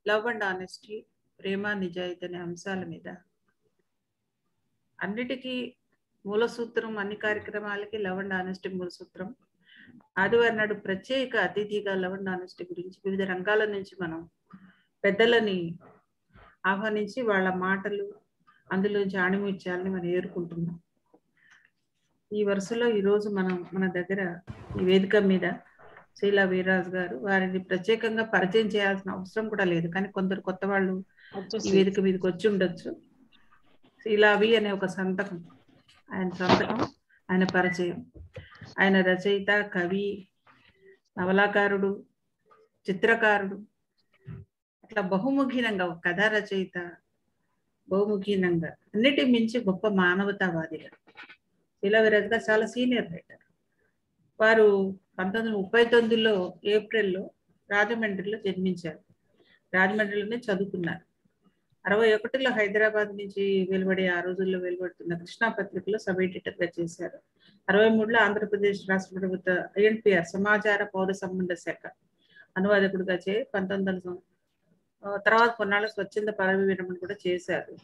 Love and honesty ప్రేమ నిజాయితీ అనే అంశాల మీద అన్నిటికీ మూల సూత్రం అన్ని కార్యక్రమాలకి లవ్ అండ్ ఆనెస్టీ మూల సూత్రం ఆదివారం నాడు ప్రత్యేక అతిథిగా లవ్ అండ్ ఆనెస్టీ గురించి వివిధ రంగాల నుంచి మనం పెద్దలని ఆహ్వానించి వాళ్ళ మాటలు అందులోంచి ఆణిముత్యాలని మనం ఏరుకుంటున్నాం ఈ వరుసలో ఈరోజు మనం మన దగ్గర ఈ వేదిక మీద శీలా వీర్రాజు గారు వారిని ప్రత్యేకంగా పరిచయం చేయాల్సిన అవసరం కూడా లేదు కానీ కొందరు కొత్త వాళ్ళు ఈ వేదిక మీదకి వచ్చి ఉండొచ్చు శీలావి అనే ఒక సంతకం ఆయన సంతకం ఆయన పరిచయం ఆయన రచయిత కవి నవలాకారుడు చిత్రకారుడు అట్లా బహుముఖీనంగా ఒక కథా రచయిత బహుముఖీనంగా అన్నిటి మించి గొప్ప మానవతావాదిగా శీలా వీరాజ్ గారు చాలా సీనియర్ రైటర్ వారు పంతొమ్మిది వందల ముప్పై తొమ్మిదిలో ఏప్రిల్లో రాజమండ్రిలో జన్మించారు రాజమండ్రిలోనే చదువుకున్నారు అరవై ఒకటిలో హైదరాబాద్ నుంచి వెలువడే ఆ రోజుల్లో వెలువడుతున్న కృష్ణా పత్రికలో సబ్ ఎడిటర్ గా చేశారు అరవై మూడులో ఆంధ్రప్రదేశ్ రాష్ట్ర ప్రభుత్వ ఐఎన్పిఆర్ సమాచార పౌర సంబంధ శాఖ అనువాదకుడిగా చే పంతొమ్మిది వందల తర్వాత కొన్నాళ్ళు స్వచ్ఛంద పదవి విరమణ కూడా చేశారు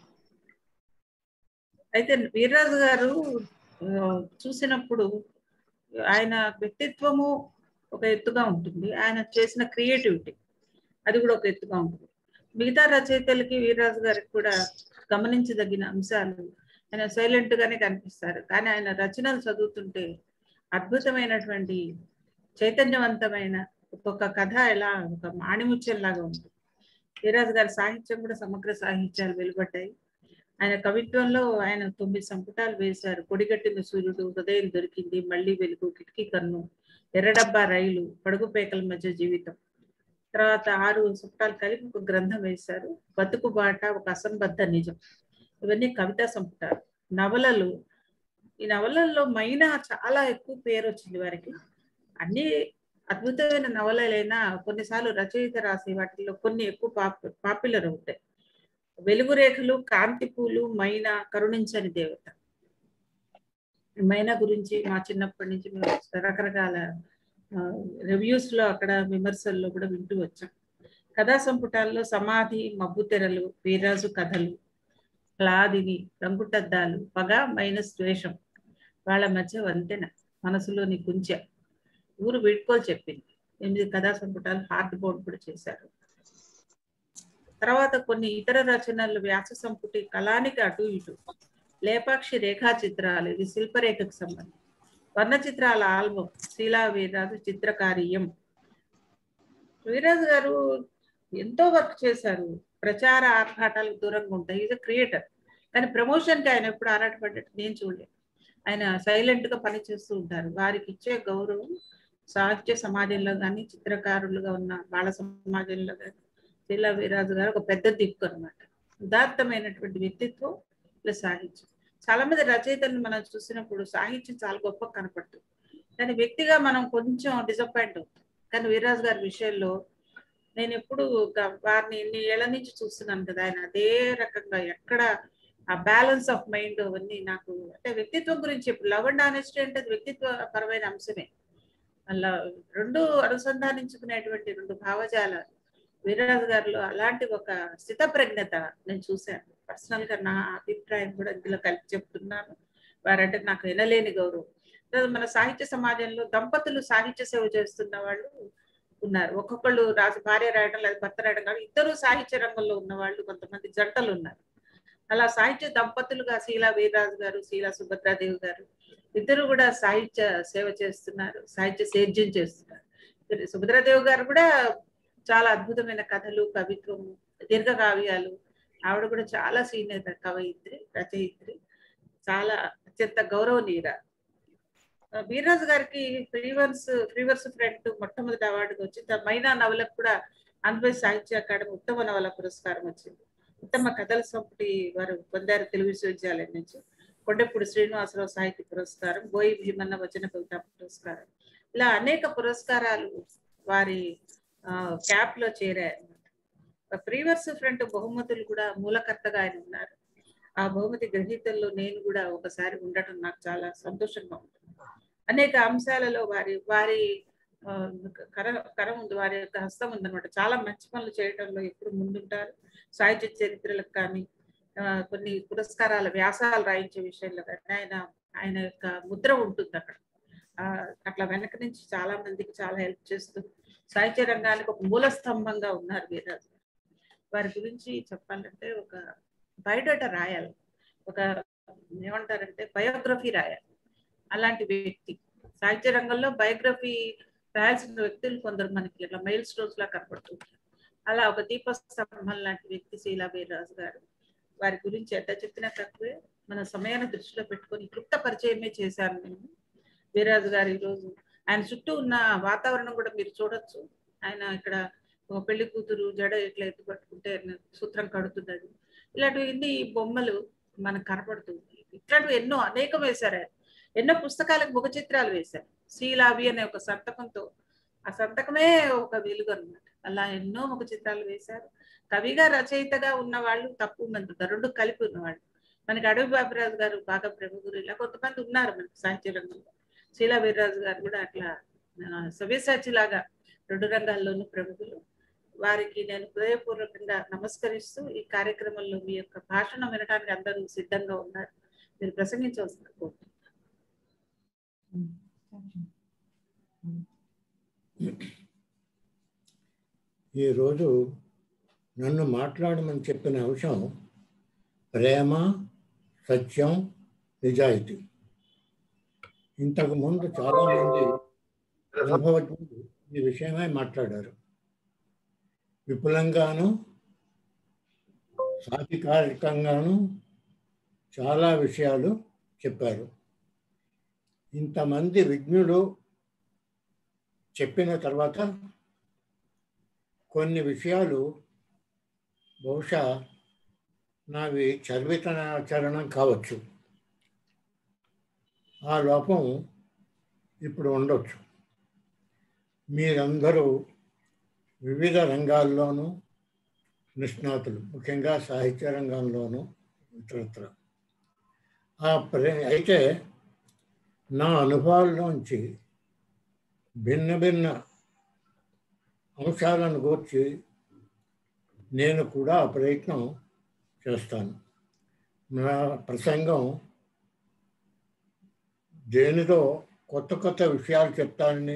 అయితే వీర్రాజు గారు చూసినప్పుడు ఆయన వ్యక్తిత్వము ఒక ఎత్తుగా ఉంటుంది ఆయన చేసిన క్రియేటివిటీ అది కూడా ఒక ఎత్తుగా ఉంటుంది మిగతా రచయితలకి వీర్రాజు గారికి కూడా గమనించదగిన అంశాలు ఆయన సైలెంట్ గానే కనిపిస్తారు కానీ ఆయన రచనలు చదువుతుంటే అద్భుతమైనటువంటి చైతన్యవంతమైన ఒక్కొక్క కథ ఎలా ఒక మాణిముత్యంలాగా ఉంటుంది వీర్రాజు గారి సాహిత్యం కూడా సమగ్ర సాహిత్యాలు వెలువడ్డాయి ఆయన కవిత్వంలో ఆయన తొమ్మిది సంపుటాలు వేశారు పొడిగట్టిన సూర్యుడు హృదయం దొరికింది మళ్ళీ వెలుగు కిటికీ కన్ను ఎర్రడబ్బా రైలు పడుగు పేకల మధ్య జీవితం తర్వాత ఆరు సంపుటాలు కలిపి ఒక గ్రంథం వేశారు బతుకు బాట ఒక అసంబద్ధ నిజం ఇవన్నీ కవితా సంపుటాలు నవలలు ఈ నవలల్లో మైనా చాలా ఎక్కువ పేరు వచ్చింది వారికి అన్ని అద్భుతమైన నవలలైనా కొన్నిసార్లు రచయిత రాసే వాటిల్లో కొన్ని ఎక్కువ పాపు పాపులర్ అవుతాయి వెలుగు రేఖలు కాంతి పూలు మైనా కరుణించని దేవత మైనా గురించి మా చిన్నప్పటి నుంచి మేము రకరకాల రివ్యూస్ లో అక్కడ విమర్శల్లో కూడా వింటూ వచ్చాం కథా సంపుటాల్లో సమాధి మబ్బు తెరలు వీరాజు కథలు క్లాదిని రంగుటద్దాలు పగ మైనస్ ద్వేషం వాళ్ళ మధ్య వంతెన మనసులోని కుంచె ఊరు వీడ్కోలు చెప్పింది ఎనిమిది కథా సంపుటాలు హార్డ్ బోర్డ్ కూడా చేశారు తర్వాత కొన్ని ఇతర రచనలు వ్యాస సంపుటి కళానికి అటు ఇటు లేపాక్షి రేఖా చిత్రాలు ఇది శిల్పరేఖకు సంబంధం వర్ణ చిత్రాల ఆల్బం శీలా వీర్రాజు చిత్రకార్యం వీరాజు గారు ఎంతో వర్క్ చేశారు ప్రచార ఆర్భాటాలకు దూరంగా ఉంటాయి ఈజ్ అ క్రియేటర్ కానీ ప్రమోషన్కి ఆయన ఎప్పుడు ఆరాటపడ్డట్టు నేను చూడలేదు ఆయన సైలెంట్ గా పని చేస్తూ ఉంటారు వారికి ఇచ్చే గౌరవం సాహిత్య సమాజంలో కానీ చిత్రకారులుగా ఉన్న బాల సమాజంలో కానీ శీలా వీరాజు గారు ఒక పెద్ద దిక్కు అనమాట ఉదాత్తమైనటువంటి వ్యక్తిత్వం ప్లస్ సాహిత్యం చాలా మంది రచయితలను మనం చూసినప్పుడు సాహిత్యం చాలా గొప్ప కనపడుతుంది కానీ వ్యక్తిగా మనం కొంచెం డిసప్పాయింట్ అవుతాం కానీ వీర్రాజు గారి విషయంలో నేను ఎప్పుడు వారిని ఇన్ని ఏళ్ల నుంచి చూస్తున్నాను కదా ఆయన అదే రకంగా ఎక్కడ ఆ బ్యాలెన్స్ ఆఫ్ మైండ్ అవన్నీ నాకు అంటే వ్యక్తిత్వం గురించి ఇప్పుడు లవ్ అండ్ ఆనెస్టీ అంటే అది వ్యక్తిత్వ పరమైన అంశమే అలా రెండు అనుసంధానించుకునేటువంటి రెండు భావజాలాలు వీరరాజు గారిలో అలాంటి ఒక స్థితప్రజ్ఞత నేను చూశాను పర్సనల్ గా నా అభిప్రాయం కూడా ఇందులో కలిపి చెప్తున్నాను వారంటే నాకు వినలేని గౌరవం మన సాహిత్య సమాజంలో దంపతులు సాహిత్య సేవ చేస్తున్న వాళ్ళు ఉన్నారు ఒక్కొక్కళ్ళు రాజు భార్య రాయడం లేదా భర్త రాయడం కాదు ఇద్దరు సాహిత్య రంగంలో ఉన్న వాళ్ళు కొంతమంది జంటలు ఉన్నారు అలా సాహిత్య దంపతులుగా శీలా వీర్రాజు గారు శీలా సుభద్రాదేవి గారు ఇద్దరు కూడా సాహిత్య సేవ చేస్తున్నారు సాహిత్య సేద్యం చేస్తున్నారు సుభద్రాదేవి గారు కూడా చాలా అద్భుతమైన కథలు కవిత్వము దీర్ఘ కావ్యాలు ఆవిడ కూడా చాలా సీనియర్ కవయిత్రి రచయిత్రి చాలా అత్యంత గౌరవనీయుర వీర్రాజు గారికి ఫ్రీవర్స్ ఫ్రీవర్స్ ఫ్రెండ్ మొట్టమొదటి అవార్డుకి వచ్చింది మైనా నవలకు కూడా ఆంధ్రప్రదేశ్ సాహిత్య అకాడమీ ఉత్తమ నవల పురస్కారం వచ్చింది ఉత్తమ కథల సంపుటి వారు పొందారు తెలుగు విశ్వవిద్యాలయం నుంచి కొండపూడి శ్రీనివాసరావు సాహిత్య పురస్కారం గోయి భీమన్న వచన కవిత పురస్కారం ఇలా అనేక పురస్కారాలు వారి క్యాప్ లో చేరాయన్నమాట ఫ్రీవర్స్ ఫ్రంట్ బహుమతులు కూడా మూలకర్తగా ఆయన ఉన్నారు ఆ బహుమతి గ్రహీతల్లో నేను కూడా ఒకసారి ఉండటం నాకు చాలా సంతోషంగా ఉంటుంది అనేక అంశాలలో వారి వారి ఆ, కర కరం ఉంది వారి యొక్క హస్తం ఉందన్నమాట చాలా మంచి పనులు చేయడంలో ఎప్పుడు ముందుంటారు సాహిత్య చరిత్రలకు కానీ ఆ, కొన్ని పురస్కారాల వ్యాసాలు రాయించే విషయంలో కానీ ఆయన ఆయన యొక్క ముద్ర ఉంటుంది అక్కడ ఆ, అట్లా వెనక నుంచి చాలా మందికి చాలా హెల్ప్ చేస్తూ సాహిత్య రంగానికి ఒక మూల స్తంభంగా ఉన్నారు వీర్రాజు గారు. వారి గురించి చెప్పాలంటే ఒక బయోడేటా రాయాలి ఒక ఏమంటారంటే బయోగ్రఫీ రాయాలి అలాంటి వ్యక్తి సాహిత్య రంగంలో బయోగ్రఫీ రాయాల్సిన వ్యక్తులు కొందరు మనకి ఇట్లా మైల్ స్టోన్స్ లా కనపడుతుంటారు అలా ఒక దీపస్తంభం లాంటి వ్యక్తి శీలా వీర్రాజు గారు వారి గురించి ఎంత చెప్పినా తక్కువే మన సమయాన్ని దృష్టిలో పెట్టుకొని క్లుప్త పరిచయమే చేశాను నేను వీర్రాజు గారు ఈరోజు ఆయన చుట్టూ ఉన్న వాతావరణం కూడా మీరు చూడొచ్చు ఆయన ఇక్కడ ఒక పెళ్లి కూతురు జడ ఇట్లా ఎత్తు పట్టుకుంటే సూత్రం కడుతుంది అది ఇలాంటివి ఇన్ని బొమ్మలు మనకు కనపడుతుంది ఇట్లాంటివి ఎన్నో అనేకం వేశారు ఆయన ఎన్నో పుస్తకాలకు ముఖ చిత్రాలు వేశారు శీలావి అనే ఒక సంతకంతో ఆ సంతకమే ఒక వెలుగు అనమాట అలా ఎన్నో ముఖ చిత్రాలు వేశారు కవిగా రచయితగా ఉన్న వాళ్ళు తక్కువ మంది ఉన్నారు రెండు కలిపి ఉన్నవాళ్ళు మనకి అడవి బాబురాజు గారు బాగా ప్రముఖులు ఇలా కొంతమంది ఉన్నారు మనకి సాహిత్య రంగంలో శీలా వీర్రాజు గారు కూడా అట్లా ఆ, సవ్యసాచి లాగా రెండు రంగాల్లోనూ ప్రముఖులు వారికి నేను హృదయపూర్వకంగా నమస్కరిస్తూ ఈ కార్యక్రమంలో మీ యొక్క భాషణ వినడానికి అందరూ సిద్ధంగా ఉన్నారు మీరు ప్రసంగించవలసిన కోరుతున్నాను ఈరోజు నన్ను మాట్లాడమని చెప్పిన అంశం ప్రేమ సత్యం నిజాయితీ ఇంతకు ముందు చాలామంది అనుభవజ్ఞులు ఈ విషయమై మాట్లాడారు విపులంగాను సాధికారికంగాను చాలా విషయాలు చెప్పారు ఇంతమంది విజ్ఞులు చెప్పిన తర్వాత కొన్ని విషయాలు బహుశా నావి చర్వితనాచరణం కావచ్చు ఆ లోపం ఇప్పుడు ఉండొచ్చు మీరందరూ వివిధ రంగాల్లోనూ నిష్ణాతులు ముఖ్యంగా సాహిత్య రంగంలోనూ ఇతరత్ర ఆ ప్రే అయితే నా అనుభవాల్లోంచి భిన్న భిన్న అంశాలను గూర్చి నేను కూడా ఆ ప్రయత్నం చేస్తాను నా ప్రసంగం దేనితో కొత్త కొత్త విషయాలు చెప్తానని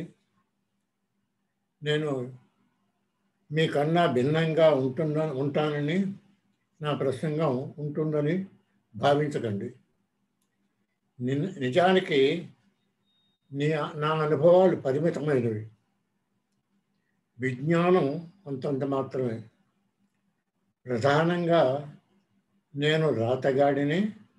నేను మీకన్నా భిన్నంగా ఉంటున్న ఉంటానని నా ప్రసంగం ఉంటుందని భావించకండి నిన్ నిజానికి నీ నా అనుభవాలు పరిమితమైనవి విజ్ఞానం అంతంత మాత్రమే ప్రధానంగా నేను రాతగాడిని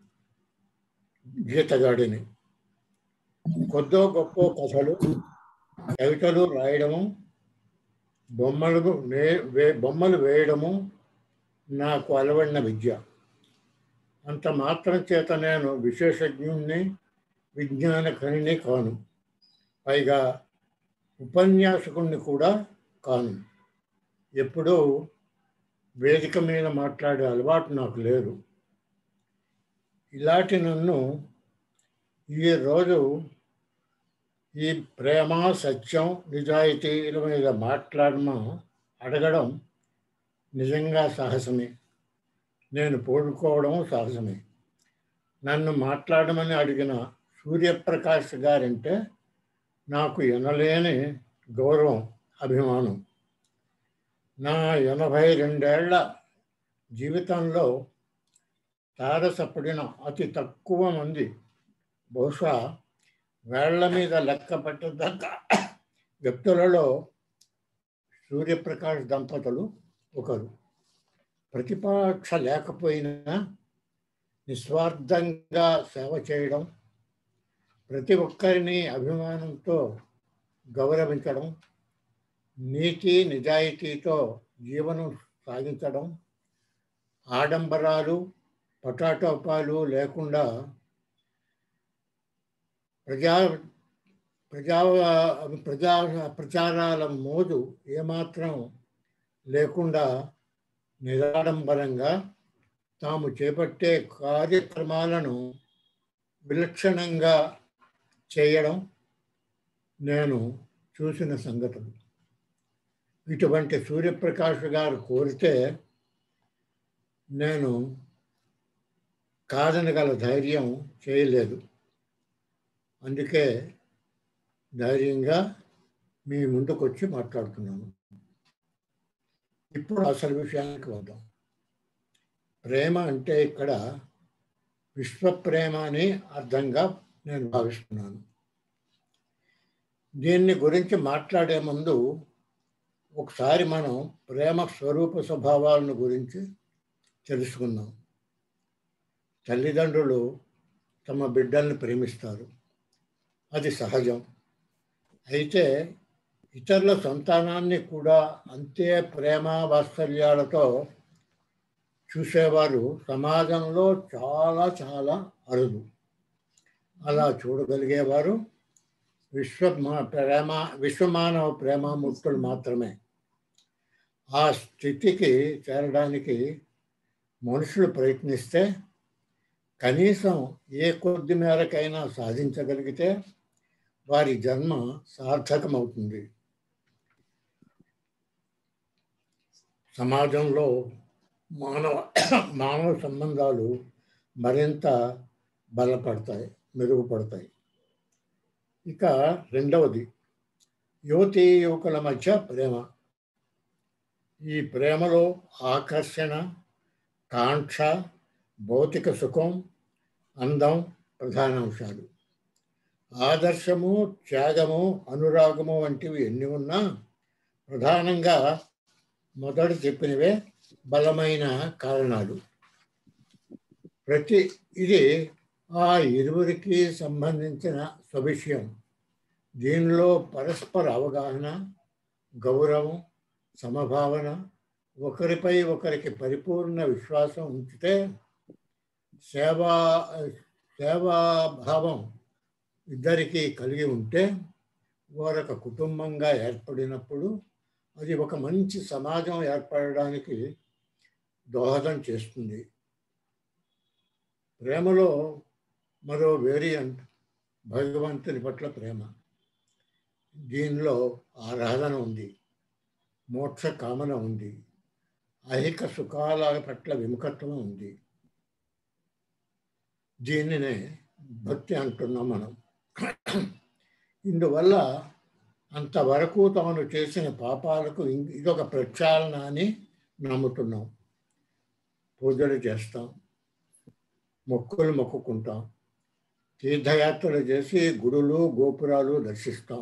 గీతగాడిని కొద్దో గొప్ప కథలు కవితలు రాయడము బొమ్మలు నే వే బొమ్మలు వేయడము నాకు అలవడిన విద్య అంత మాత్రం చేత నేను విశేషజ్ఞుణ్ణి విజ్ఞానకరిని కాను పైగా ఉపన్యాసకుణ్ణి కూడా కాను ఎప్పుడూ వేదిక మీద మాట్లాడే అలవాటు నాకు లేదు ఇలాంటి నన్ను ఈరోజు ఈ ప్రేమ సత్యం నిజాయితీల మీద మాట్లాడమా అడగడం నిజంగా సాహసమే నేను పోడుకోవడం సాహసమే నన్ను మాట్లాడమని అడిగిన సూర్యప్రకాష్ గారంటే నాకు ఎనలేని గౌరవం అభిమానం నా ఎనభై రెండేళ్ల జీవితంలో తారసపడిన అతి తక్కువ మంది బహుశా వేళ్ల మీద లెక్క పట్టదగ్గ వ్యక్తులలో సూర్యప్రకాష్ దంపతులు ఒకరు ప్రతిపక్ష లేకపోయినా నిస్వార్థంగా సేవ చేయడం ప్రతి ఒక్కరిని అభిమానంతో గౌరవించడం నీతి నిజాయితీతో జీవనం సాగించడం ఆడంబరాలు పటాటోపాలు లేకుండా ప్రజా ప్రజా ప్రజా ప్రచారాల మోజు ఏమాత్రం లేకుండా నిరాడంబరంగా తాము చేపట్టే కార్యక్రమాలను విలక్షణంగా చేయడం నేను చూసిన సంగతులు ఇటువంటి సూర్యప్రకాష్ గారు కోరితే నేను కాదనగల ధైర్యం చేయలేదు అందుకే ధైర్యంగా మీ ముందుకు వచ్చి మాట్లాడుతున్నాను ఇప్పుడు అసలు విషయానికి వద్దాం ప్రేమ అంటే ఇక్కడ విశ్వప్రేమ అని అర్థంగా నేను భావిస్తున్నాను దీన్ని గురించి మాట్లాడే ముందు ఒకసారి మనం ప్రేమ స్వరూప స్వభావాలను గురించి తెలుసుకుందాం తల్లిదండ్రులు తమ బిడ్డల్ని ప్రేమిస్తారు అది సహజం అయితే ఇతరుల సంతానాన్ని కూడా అంతే ప్రేమ వాత్సల్యాలతో చూసేవారు సమాజంలో చాలా చాలా అరుదు అలా చూడగలిగేవారు విశ్వ ప్రేమ విశ్వమానవ ప్రేమామూర్తులు మాత్రమే ఆ స్థితికి చేరడానికి మనుషులు ప్రయత్నిస్తే కనీసం ఏ కొద్ది మేరకైనా సాధించగలిగితే వారి జన్మ సార్థకమవుతుంది సమాజంలో మానవ మానవ సంబంధాలు మరింత బలపడతాయి మెరుగుపడతాయి ఇక రెండవది యువతీ యువకుల మధ్య ప్రేమ ఈ ప్రేమలో ఆకర్షణ కాంక్ష భౌతిక సుఖం అందం ప్రధానాంశాలు ఆదర్శము త్యాగము అనురాగము వంటివి ఎన్ని ఉన్నా ప్రధానంగా మొదట చెప్పినవే బలమైన కారణాలు ప్రతి ఇది ఆ ఇరువురికి సంబంధించిన స్వవిషయం దీనిలో పరస్పర అవగాహన గౌరవం సమభావన ఒకరిపై ఒకరికి పరిపూర్ణ విశ్వాసం ఉంచితే సేవా సేవాభావం ఇద్దరికీ కలిగి ఉంటే వారొక కుటుంబంగా ఏర్పడినప్పుడు అది ఒక మంచి సమాజం ఏర్పడడానికి దోహదం చేస్తుంది ప్రేమలో మరో వేరియంట్ భగవంతుని పట్ల ప్రేమ దీనిలో ఆరాధన ఉంది మోక్ష కామన ఉంది ఐహిక సుఖాల పట్ల విముఖత్వం ఉంది దీనినే భక్తి అంటున్నాం మనం ఇందువల్ల అంతవరకు తాను చేసిన పాపాలకు ఇదొక ప్రక్షాళన అని నమ్ముతున్నాం పూజలు చేస్తాం మొక్కులు మొక్కుకుంటాం తీర్థయాత్రలు చేసి గుడులు గోపురాలు దర్శిస్తాం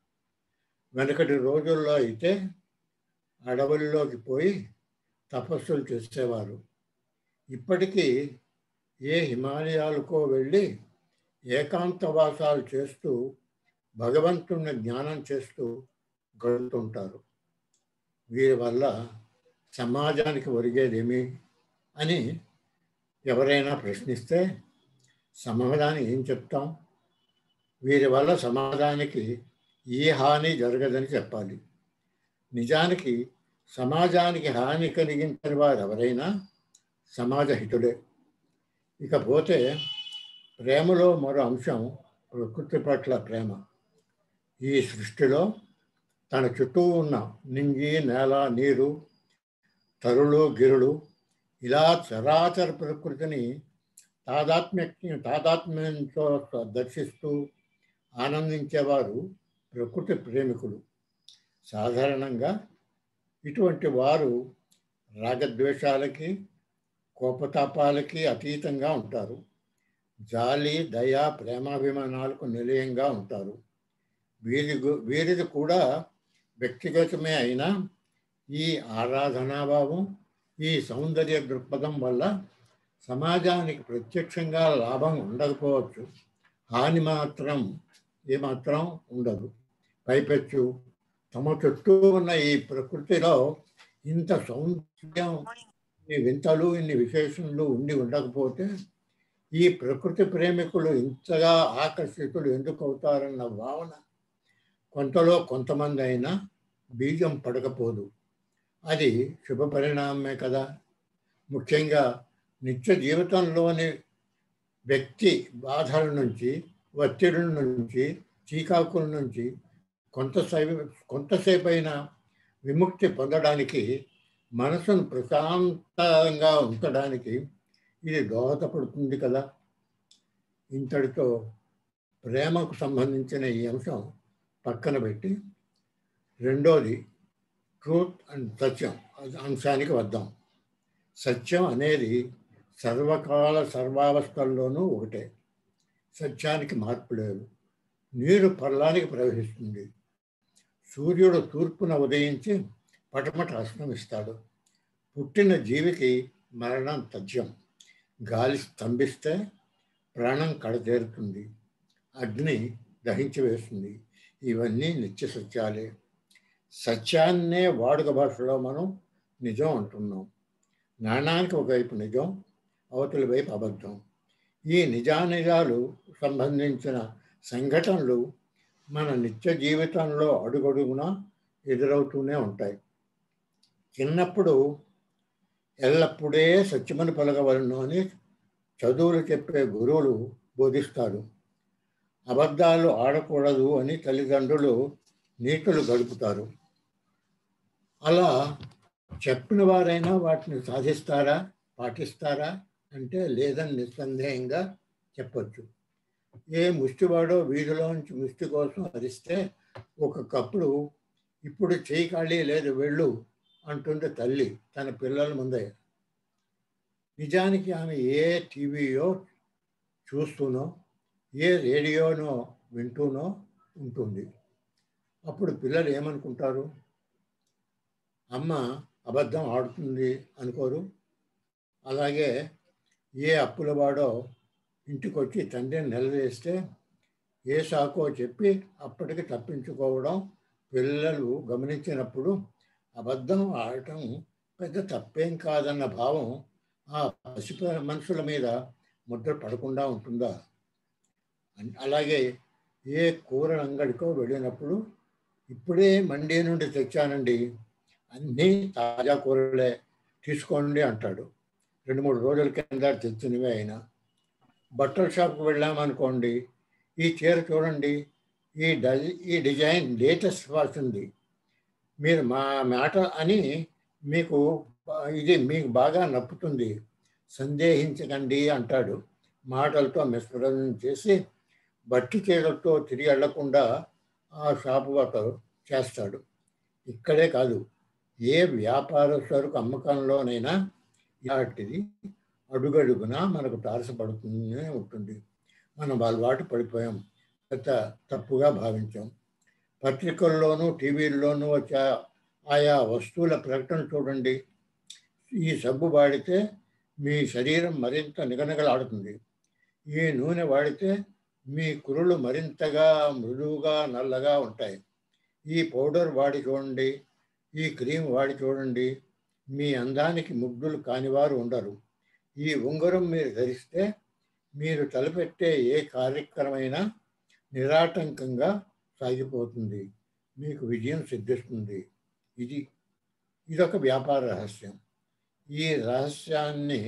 వెనకటి రోజుల్లో అయితే అడవుల్లోకి పోయి తపస్సులు చేసేవారు ఇప్పటికీ ఏ హిమాలయాలకో వెళ్ళి ఏకాంతవాసాలు చేస్తూ భగవంతుని జ్ఞానం చేస్తూ గడుపుతుంటారు వీరి వల్ల సమాజానికి ఒరిగేదేమి అని ఎవరైనా ప్రశ్నిస్తే సమాధానం ఏం చెప్తాం వీరి వల్ల సమాజానికి ఏ హాని జరగదని చెప్పాలి నిజానికి సమాజానికి హాని కలిగించిన వారు ఎవరైనా సమాజ హితుడే ఇకపోతే ప్రేమలో మరో అంశం ప్రకృతి పట్ల ప్రేమ ఈ సృష్టిలో తన చుట్టూ ఉన్న నింగి నేల నీరు తరులు గిరులు ఇలా చరాచర ప్రకృతిని తాదాత్మ్య తాదాత్మ్యంతో దర్శిస్తూ ఆనందించేవారు ప్రకృతి ప్రేమికులు సాధారణంగా ఇటువంటి వారు రాగద్వేషాలకి కోపతాపాలకి అతీతంగా ఉంటారు జాలి దయ ప్రేమాభిమానాలకు నిలయంగా ఉంటారు వీరి వీరిది కూడా వ్యక్తిగతమే అయినా ఈ ఆరాధనాభావం ఈ సౌందర్య దృక్పథం వల్ల సమాజానికి ప్రత్యక్షంగా లాభం ఉండకపోవచ్చు హాని మాత్రం ఏమాత్రం ఉండదు పైపెచ్చు తమ చుట్టూ ఉన్న ఈ ప్రకృతిలో ఇంత సౌందర్యం ఇన్ని వింతలు ఇన్ని విశేషణలు ఉండి ఉండకపోతే ఈ ప్రకృతి ప్రేమికులు ఇంతగా ఆకర్షితులు ఎందుకు అవుతారన్న భావన కొంతలో కొంతమంది అయినా బీజం పడకపోదు అది శుభ పరిణామమే కదా ముఖ్యంగా నిత్య జీవితంలోని వ్యక్తి బాధల నుంచి ఒత్తిడుల నుంచి చీకాకుల నుంచి కొంతసేపు కొంతసేపు అయినా విముక్తి పొందడానికి మనసును ప్రశాంతంగా ఉంచడానికి ఇది దోహదపడుతుంది కదా ఇంతటితో ప్రేమకు సంబంధించిన ఈ అంశం పక్కన పెట్టి రెండోది ట్రూత్ అండ్ సత్యం అది అంశానికి వద్దాం సత్యం అనేది సర్వకాల సర్వావస్థల్లోనూ ఒకటే సత్యానికి మార్పు లేదు నీరు పల్లానికి ప్రవహిస్తుంది సూర్యుడు తూర్పున ఉదయించి పటమట అస్తమిస్తాడు పుట్టిన జీవికి మరణం తథ్యం గాలి స్తంభిస్తే ప్రాణం కడతేరుతుంది అగ్ని దహించి వేస్తుంది ఇవన్నీ నిత్య సత్యాలే సత్యాన్నే వాడుక భాషలో మనం నిజం అంటున్నాం నాణానికి ఒకవైపు నిజం అవతలి వైపు అబద్ధం ఈ నిజానిజాలు సంబంధించిన సంఘటనలు మన నిత్య జీవితంలో అడుగడుగునా ఎదురవుతూనే ఉంటాయి చిన్నప్పుడు ఎల్లప్పుడే సత్యమని పలకవలను అని చదువులు చెప్పే గురువులు బోధిస్తారు అబద్ధాలు ఆడకూడదు అని తల్లిదండ్రులు నీతులు గడుపుతారు అలా చెప్పిన వారైనా వాటిని సాధిస్తారా పాటిస్తారా అంటే లేదని నిస్సందేహంగా చెప్పొచ్చు ఏ ముష్టివాడో వీధిలోంచి ముష్టి కోసం అరిస్తే ఒక్కొక్కప్పుడు ఇప్పుడు చేయి ఖాళీ లేదు వెళ్ళు అంటుంది తల్లి తన పిల్లల ముందే నిజానికి ఆమె ఏ టీవీయో చూస్తూనో ఏ రేడియోనో వింటూనో ఉంటుంది అప్పుడు పిల్లలు ఏమనుకుంటారు అమ్మ అబద్ధం ఆడుతుంది అనుకోరు అలాగే ఏ అప్పుల వాడో ఇంటికి వచ్చి తండ్రిని నిలదీస్తే ఏ సాకో చెప్పి అప్పటికి తప్పించుకోవడం పిల్లలు గమనించినప్పుడు అబద్ధం ఆడటం పెద్ద తప్పేం కాదన్న భావం ఆ పసి మనుషుల మీద ముద్ర పడకుండా ఉంటుందా అలాగే ఏ కూర అంగడికో వెళ్ళినప్పుడు ఇప్పుడే మండి నుండి తెచ్చానండి అన్నీ తాజా కూరలే తీసుకోండి అంటాడు రెండు మూడు రోజుల కింద తెచ్చినవే అయినా బట్టల షాప్కి వెళ్ళామనుకోండి ఈ చీర చూడండి ఈ డజ ఈ డిజైన్ లేటెస్ట్ ఫ్యాషన్ది మీరు మా మాట అని మీకు ఇది మీకు బాగా నప్పుతుంది సందేహించకండి అంటాడు మాటలతో మిశ్రమం చేసి బట్టి చీరలతో తిరిగి వెళ్లకుండా ఆ షాపు అతను చేస్తాడు ఇక్కడే కాదు ఏ వ్యాపార సరుకు అమ్మకంలోనైనా ఇలాంటిది అడుగడుగునా మనకు తారసపడుతూనే ఉంటుంది మనం అలవాటు పడిపోయాం పెద్ద తప్పుగా భావించాం పత్రికల్లోనూ టీవీల్లోనూ వచ్చే ఆయా వస్తువుల ప్రకటన చూడండి ఈ సబ్బు వాడితే మీ శరీరం మరింత నిగనగలాడుతుంది ఈ నూనె వాడితే మీ కురులు మరింతగా మృదువుగా నల్లగా ఉంటాయి ఈ పౌడర్ వాడి చూడండి ఈ క్రీమ్ వాడి చూడండి మీ అందానికి ముగ్ధులు కానివారు ఉండరు ఈ ఉంగరం మీరు ధరిస్తే మీరు తలపెట్టే ఏ కార్యక్రమైనా నిరాటంకంగా సాగిపోతుంది మీకు విజయం సిద్ధిస్తుంది ఇది ఇదొక వ్యాపార రహస్యం ఈ రహస్యాన్ని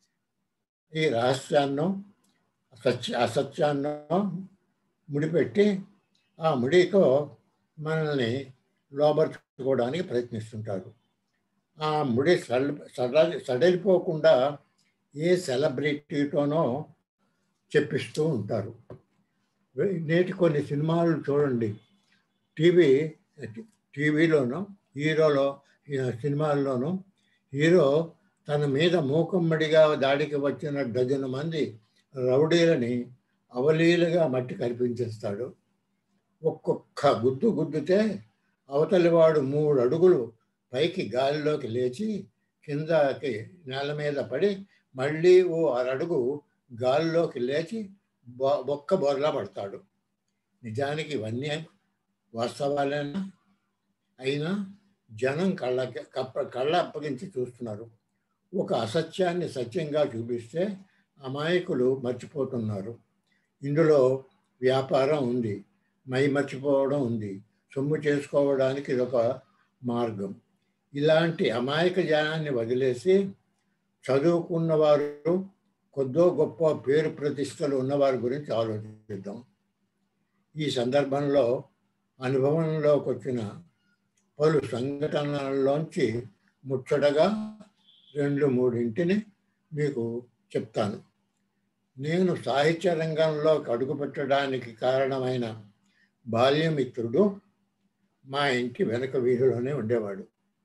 ఈ రహస్యాన్నో సత్య అసత్యాన్నో ముడిపెట్టి ఆ ముడితో మనల్ని లోబర్చుకోవడానికి ప్రయత్నిస్తుంటారు ఆ ముడి సడ సడలి సడలిపోకుండా ఏ సెలబ్రిటీతోనో చెప్పిస్తూ ఉంటారు నేటి కొన్ని సినిమాలు చూడండి టీవీ టీవీలోనూ హీరోలో సినిమాల్లోనూ హీరో తన మీద మూకమ్మడిగా దాడికి వచ్చిన డజన్ మంది రౌడీలని అవలీలుగా మట్టి కనిపించేస్తాడు ఒక్కొక్క గుద్దు గుద్దుతే అవతలి వాడు మూడు అడుగులు పైకి గాలిలోకి లేచి కిందకి నేల మీద పడి మళ్ళీ ఓ అరడుగు గాలిలోకి లేచి బొక్క బొర్లా పడతాడు నిజానికి ఇవన్నీ వాస్తవాలేనా అయినా జనం కళ్ళ కప్ప కళ్ళ అప్పగించి చూస్తున్నారు ఒక అసత్యాన్ని సత్యంగా చూపిస్తే అమాయకులు మర్చిపోతున్నారు ఇందులో వ్యాపారం ఉంది మై మర్చిపోవడం ఉంది సొమ్ము చేసుకోవడానికి ఇదొక మార్గం ఇలాంటి అమాయక జనాన్ని వదిలేసి చదువుకున్నవారు కొద్దో గొప్ప పేరు ప్రతిష్టలు ఉన్నవారి గురించి ఆలోచిద్దాం ఈ సందర్భంలో అనుభవంలోకి వచ్చిన పలు సంఘటనల్లోంచి ముచ్చటగా రెండు మూడింటిని మీకు చెప్తాను నేను సాహిత్య రంగంలోకి అడుగుపెట్టడానికి కారణమైన బాల్యమిత్రుడు మా ఇంటి వెనక వీధిలోనే ఉండేవాడు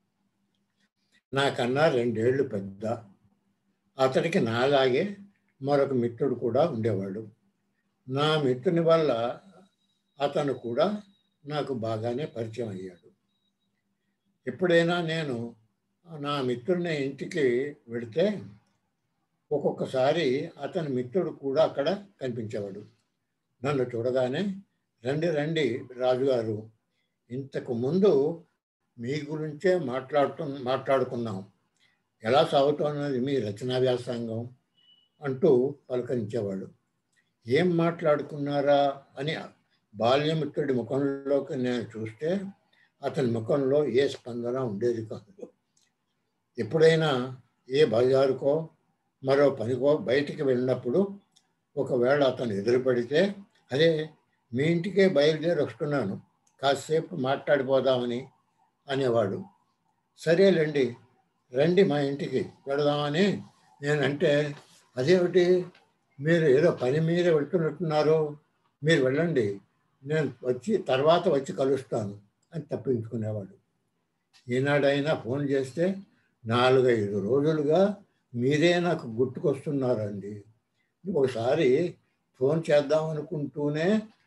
నాకన్నా రెండేళ్లు పెద్ద అతడికి నాలాగే మరొక మిత్రుడు కూడా ఉండేవాడు నా మిత్రుని వల్ల అతను కూడా నాకు బాగానే పరిచయం అయ్యాడు ఎప్పుడైనా నేను నా మిత్రుని ఇంటికి వెళితే ఒక్కొక్కసారి అతని మిత్రుడు కూడా అక్కడ కనిపించేవాడు నన్ను చూడగానే రండి రండి రాజుగారు ఇంతకు ముందు మీ గురించే మాట్లాడుతు మాట్లాడుకున్నాం ఎలా సాగుతున్నది మీ రచనా వ్యాసంగం అంటూ పలకరించేవాడు ఏం మాట్లాడుకున్నారా అని బాల్యమిత్రుడి ముఖంలోకి నేను చూస్తే అతని ముఖంలో ఏ స్పందన ఉండేది కాదు ఎప్పుడైనా ఏ బజారుకో మరో పనికో బయటికి వెళ్ళినప్పుడు ఒకవేళ అతను ఎదురుపడితే అదే మీ ఇంటికే బయలుదేరి వస్తున్నాను కాసేపు మాట్లాడిపోదామని అనేవాడు సరేలేండి రండి మా ఇంటికి వెళదామని నేనంటే అదేమిటి మీరు ఏదో పని మీద వెళ్తున్నట్టున్నారు మీరు వెళ్ళండి నేను వచ్చి తర్వాత వచ్చి కలుస్తాను అని తప్పించుకునేవాడు ఈనాడైనా ఫోన్ చేస్తే నాలుగైదు రోజులుగా మీరే నాకు గుర్తుకొస్తున్నారండి ఒకసారి ఫోన్ చేద్దాం అనుకుంటూనే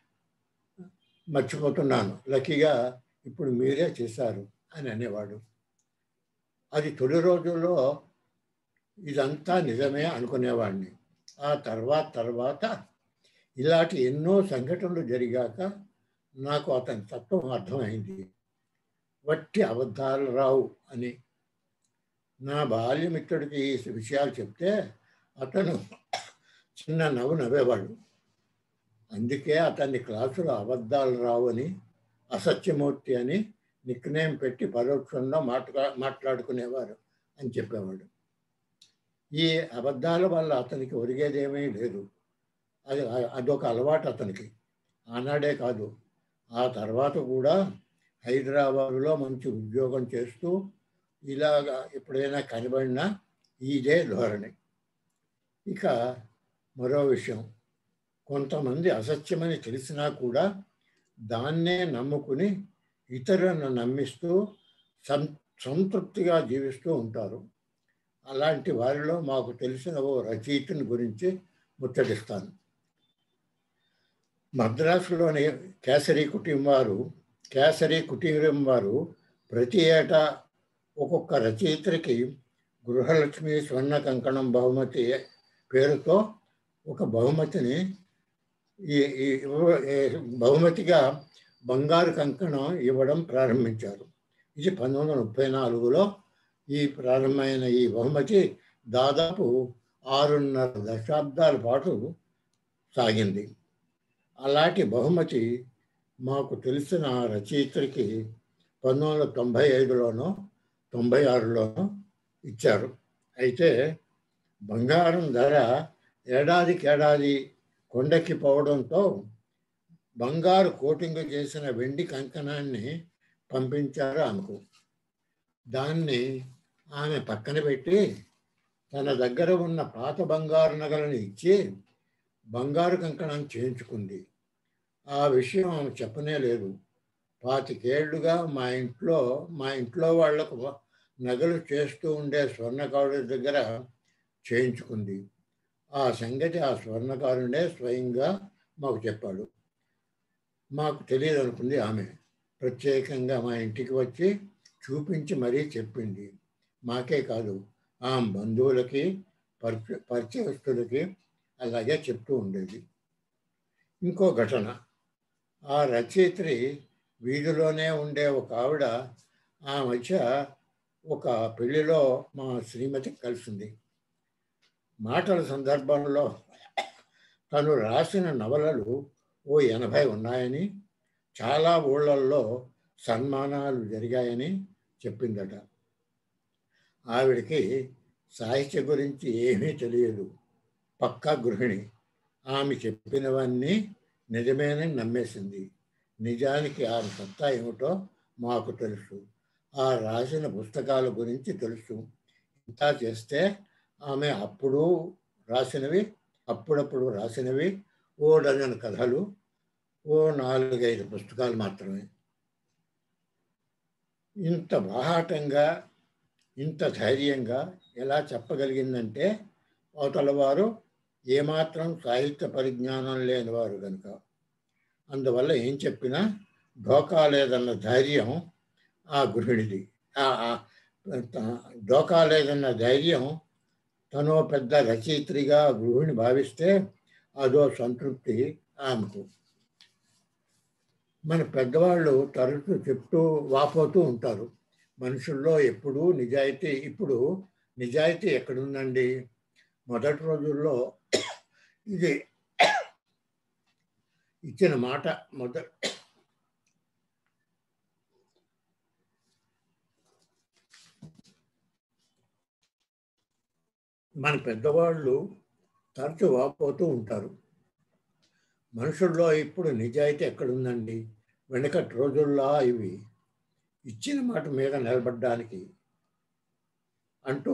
మర్చిపోతున్నాను లక్కీగా ఇప్పుడు మీరే చేశారు అని అనేవాడు అది తొలి రోజుల్లో ఇదంతా నిజమే అనుకునేవాడిని ఆ తర్వాత తర్వాత ఇలాంటి ఎన్నో సంఘటనలు జరిగాక నాకు అతని తత్వం అర్థమైంది వట్టి అబద్ధాలు రావు అని నా బాల్యమిత్రుడికి ఈ విషయాలు చెప్తే అతను చిన్న నవ్వు నవ్వేవాడు అందుకే అతన్ని క్లాసులో అబద్ధాలు రావు అని అసత్యమూర్తి అని నిక్నేమ్ పెట్టి పరోక్షంగా మాట్లా మాట్లాడుకునేవారు అని చెప్పేవాడు ఈ అబద్ధాల వల్ల అతనికి ఒరిగేదేమీ లేదు అది అదొక అలవాటు అతనికి ఆనాడే కాదు ఆ తర్వాత కూడా హైదరాబాదులో మంచి ఉద్యోగం చేస్తూ ఇలాగా ఎప్పుడైనా కనబడినా ఇదే ధోరణి ఇక మరో విషయం కొంతమంది అసత్యమని తెలిసినా కూడా దాన్నే నమ్ముకుని ఇతరులను నమ్మిస్తూ సం సంతృప్తిగా జీవిస్తూ ఉంటారు అలాంటి వారిలో మాకు తెలిసిన ఓ రచయితని గురించి ముచ్చటిస్తాను మద్రాసులోని కేసరి కుటుంబం వారు కేసరి కుటీరం వారు ప్రతి ఏటా ఒక్కొక్క రచయిత్రికి గృహలక్ష్మి స్వర్ణ కంకణం బహుమతి పేరుతో ఒక బహుమతిని ఈ బహుమతిగా బంగారు కంకణం ఇవ్వడం ప్రారంభించారు ఇది పంతొమ్మిది వందల ముప్పై నాలుగులో ఈ ప్రారంభమైన ఈ బహుమతి దాదాపు ఆరున్నర దశాబ్దాల పాటు సాగింది అలాంటి బహుమతి మాకు తెలిసిన రచయిత్రికి పంతొమ్మిది వందల తొంభై ఐదులోనో తొంభై ఆరులోనో ఇచ్చారు అయితే బంగారం ధర ఏడాదికేడాది కొండకి పోవడంతో బంగారు కోటింగ్ చేసిన వెండి కంకణాన్ని పంపించారు ఆమెకు దాన్ని ఆమె పక్కన పెట్టి తన దగ్గర ఉన్న పాత బంగారు నగలను ఇచ్చి బంగారు కంకణం చేయించుకుంది ఆ విషయం ఆమె చెప్పనే లేదు పాతికేళ్లుగా మా ఇంట్లో మా ఇంట్లో వాళ్లకు నగలు చేస్తూ ఉండే స్వర్ణకారుడి దగ్గర చేయించుకుంది ఆ సంగతి ఆ స్వర్ణకారుడే స్వయంగా మాకు చెప్పాడు మాకు తెలియదు అనుకుంది ఆమె ప్రత్యేకంగా మా ఇంటికి వచ్చి చూపించి మరీ చెప్పింది మాకే కాదు ఆ బంధువులకి పరిచ పరిచయస్తులకి అలాగే చెప్తూ ఉండేది ఇంకో ఘటన ఆ రచయిత్రి వీధిలోనే ఉండే ఒక ఆవిడ ఆ మధ్య ఒక పెళ్లిలో మా శ్రీమతి కలిసింది మాటల సందర్భంలో తను రాసిన నవలలు ఓ ఎనభై ఉన్నాయని చాలా ఊళ్ళల్లో సన్మానాలు జరిగాయని చెప్పిందట ఆవిడకి సాహిత్య గురించి ఏమీ తెలియదు పక్కా గృహిణి ఆమె చెప్పినవన్నీ నిజమేనని నమ్మేసింది నిజానికి ఆమె సత్తా ఏమిటో మాకు తెలుసు ఆ రాసిన పుస్తకాల గురించి తెలుసు ఇంత చేస్తే ఆమె అప్పుడు రాసినవి అప్పుడప్పుడు రాసినవి ఓ డజన్ కథలు ఓ నాలుగైదు పుస్తకాలు మాత్రమే ఇంత బాహాటంగా ఇంత ధైర్యంగా ఎలా చెప్పగలిగిందంటే అవతల వారు ఏమాత్రం సాహిత్య పరిజ్ఞానం లేనివారు కనుక అందువల్ల ఏం చెప్పినా ఢోకా లేదన్న ధైర్యం ఆ గృహిణిది ఢోకా లేదన్న ధైర్యం తను పెద్ద రచయిత్రిగా గృహిణి భావిస్తే అదో సంతృప్తి ఆమెకు మన పెద్దవాళ్ళు తరచు చెప్తూ వాపోతూ ఉంటారు మనుషుల్లో ఎప్పుడూ నిజాయితీ ఇప్పుడు నిజాయితీ ఎక్కడుందండి మొదటి రోజుల్లో ఇది ఇచ్చిన మాట మొద మన పెద్దవాళ్ళు తరచు వాపోతూ ఉంటారు మనుషుల్లో ఇప్పుడు నిజాయితీ ఎక్కడుందండి వెనకటి రోజుల్లో ఇవి ఇచ్చిన మాట మీద నిలబడ్డానికి అంటూ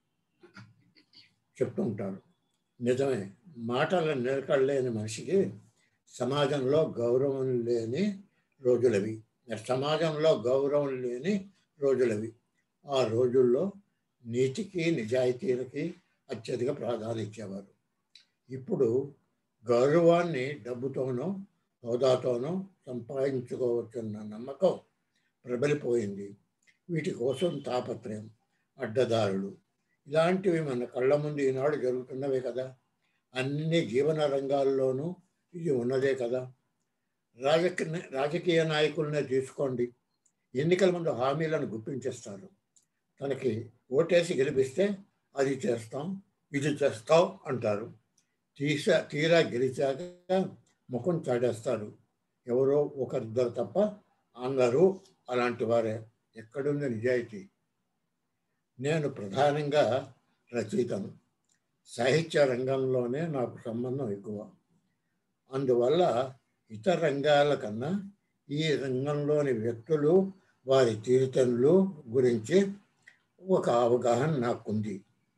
చెప్తూ ఉంటారు నిజమే మాటల నిలకడలేని మనిషికి సమాజంలో గౌరవం లేని రోజులవి సమాజంలో గౌరవం లేని రోజులవి ఆ రోజుల్లో నీతికి నిజాయితీలకి అత్యధిక ప్రాధాన్యత ఇచ్చేవారు ఇప్పుడు గౌరవాన్ని డబ్బుతోనో హోదాతోనో సంపాదించుకోవచ్చన్న నమ్మకం ప్రబలిపోయింది వీటి కోసం తాపత్రయం అడ్డదారులు ఇలాంటివి మన కళ్ళ ముందు ఈనాడు జరుగుతున్నవే కదా అన్ని జీవన రంగాల్లోనూ ఇది ఉన్నదే కదా రాజకీయ రాజకీయ నాయకులనే తీసుకోండి ఎన్నికల ముందు హామీలను గుప్పించేస్తారు తనకి ఓటేసి గెలిపిస్తే అది చేస్తాం ఇది చేస్తాం అంటారు తీసా తీరా గెలిచాక ముఖం చాడేస్తారు ఎవరో ఒకరిద్దరు తప్ప అందరూ అలాంటి వారే ఎక్కడుంది నిజాయితీ నేను ప్రధానంగా రచయితను సాహిత్య రంగంలోనే నాకు సంబంధం ఎక్కువ అందువల్ల ఇతర రంగాల కన్నా ఈ రంగంలోని వ్యక్తులు వారి తీరుతనులు గురించి ఒక అవగాహన నాకుంది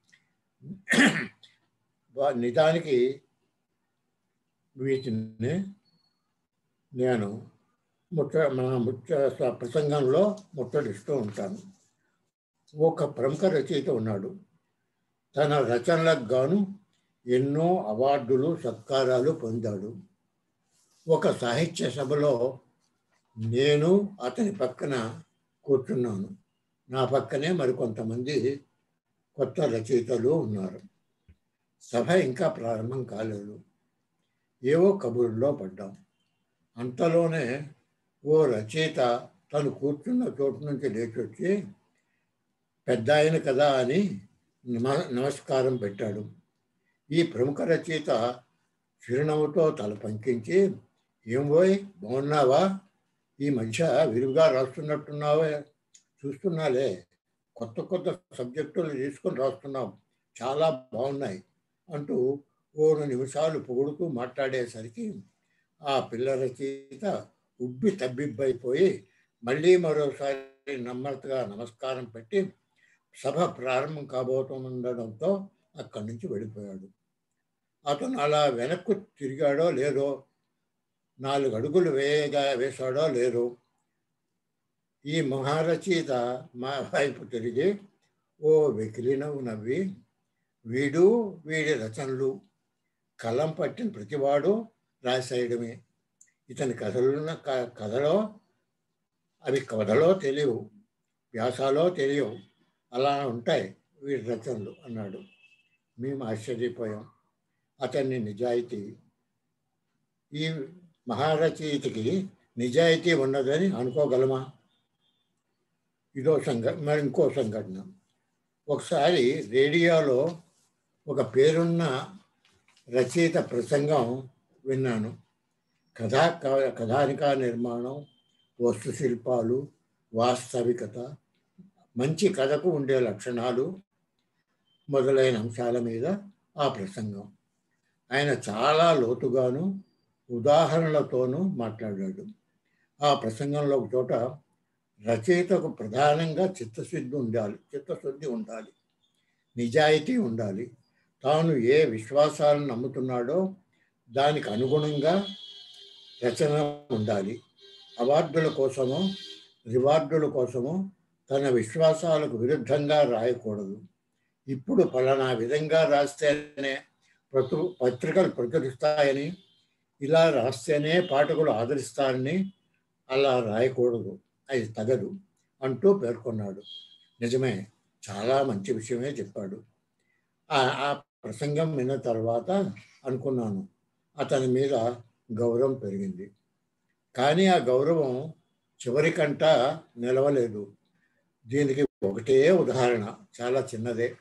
నిజానికి వీటిని నేను ముచ్చ మన ముచ్చ ప్రసంగంలో ముట్టడిస్తూ ఉంటాను ఒక ప్రముఖ రచయిత ఉన్నాడు తన రచనలకు గాను ఎన్నో అవార్డులు సత్కారాలు పొందాడు ఒక సాహిత్య సభలో నేను అతని పక్కన కూర్చున్నాను నా పక్కనే మరికొంతమంది కొత్త రచయితలు ఉన్నారు సభ ఇంకా ప్రారంభం కాలేదు ఏవో కబుర్లో పడ్డాం అంతలోనే ఓ రచయిత తను కూర్చున్న చోటు నుంచి లేచొచ్చి పెద్ద ఆయన కదా అని నమ నమస్కారం పెట్టాడు ఈ ప్రముఖ రచయిత చిరునవ్వుతో తల పంకించి ఏం పోయి బాగున్నావా ఈ మధ్య విరివిగా రాస్తున్నట్టున్నావే చూస్తున్నాలే కొత్త కొత్త సబ్జెక్టులు తీసుకొని రాస్తున్నాం చాలా బాగున్నాయి అంటూ ఓరు నిమిషాలు పొగుడుతూ మాట్లాడేసరికి ఆ పిల్ల రచయిత ఉబ్బి తబ్బిబ్బైపోయి మళ్ళీ మరోసారి నమ్మకగా నమస్కారం పెట్టి సభ ప్రారంభం కాబోతుండడంతో అక్కడి నుంచి వెళ్ళిపోయాడు అతను అలా వెనక్కు తిరిగాడో లేదో నాలుగు అడుగులు వేయగా వేశాడో లేదో ఈ మహారచయిత మా వైపు తిరిగి ఓ వెకిలి నవ్వు నవ్వి వీడు వీడి రచనలు కలం పట్టిన ప్రతివాడు రాసేయడమే ఇతని కథలున్న కథలో అవి కథలో తెలియవు వ్యాసాలో తెలియవు అలా ఉంటాయి వీడి రచనలు అన్నాడు మేము ఆశ్చర్యపోయాం అతన్ని నిజాయితీ ఈ మహారచయితకి నిజాయితీ ఉన్నదని అనుకోగలమా ఇదో సంఘ మరి ఇంకో సంఘటన ఒకసారి రేడియోలో ఒక పేరున్న రచయిత ప్రసంగం విన్నాను కథా కథానికా నిర్మాణం వస్తు శిల్పాలు వాస్తవికత మంచి కథకు ఉండే లక్షణాలు మొదలైన అంశాల మీద ఆ ప్రసంగం ఆయన చాలా లోతుగాను ఉదాహరణలతోనూ మాట్లాడాడు ఆ ప్రసంగంలో ఒక చోట రచయితకు ప్రధానంగా చిత్తశుద్ధి ఉండాలి చిత్తశుద్ధి ఉండాలి నిజాయితీ ఉండాలి తాను ఏ విశ్వాసాలను నమ్ముతున్నాడో దానికి అనుగుణంగా రచన ఉండాలి అవార్డుల కోసమో రివార్డుల కోసమో తన విశ్వాసాలకు విరుద్ధంగా రాయకూడదు ఇప్పుడు ఫలానా విధంగా రాస్తేనే ప్రతు పత్రికలు ప్రచురిస్తాయని ఇలా రాస్తేనే పాఠకులు ఆదరిస్తారని అలా రాయకూడదు అది తగదు అంటూ పేర్కొన్నాడు నిజమే చాలా మంచి విషయమే చెప్పాడు ఆ ప్రసంగం విన్న తర్వాత అనుకున్నాను అతని మీద గౌరవం పెరిగింది కానీ ఆ గౌరవం చివరికంట నిలవలేదు దీనికి ఒకటే ఉదాహరణ చాలా చిన్నదే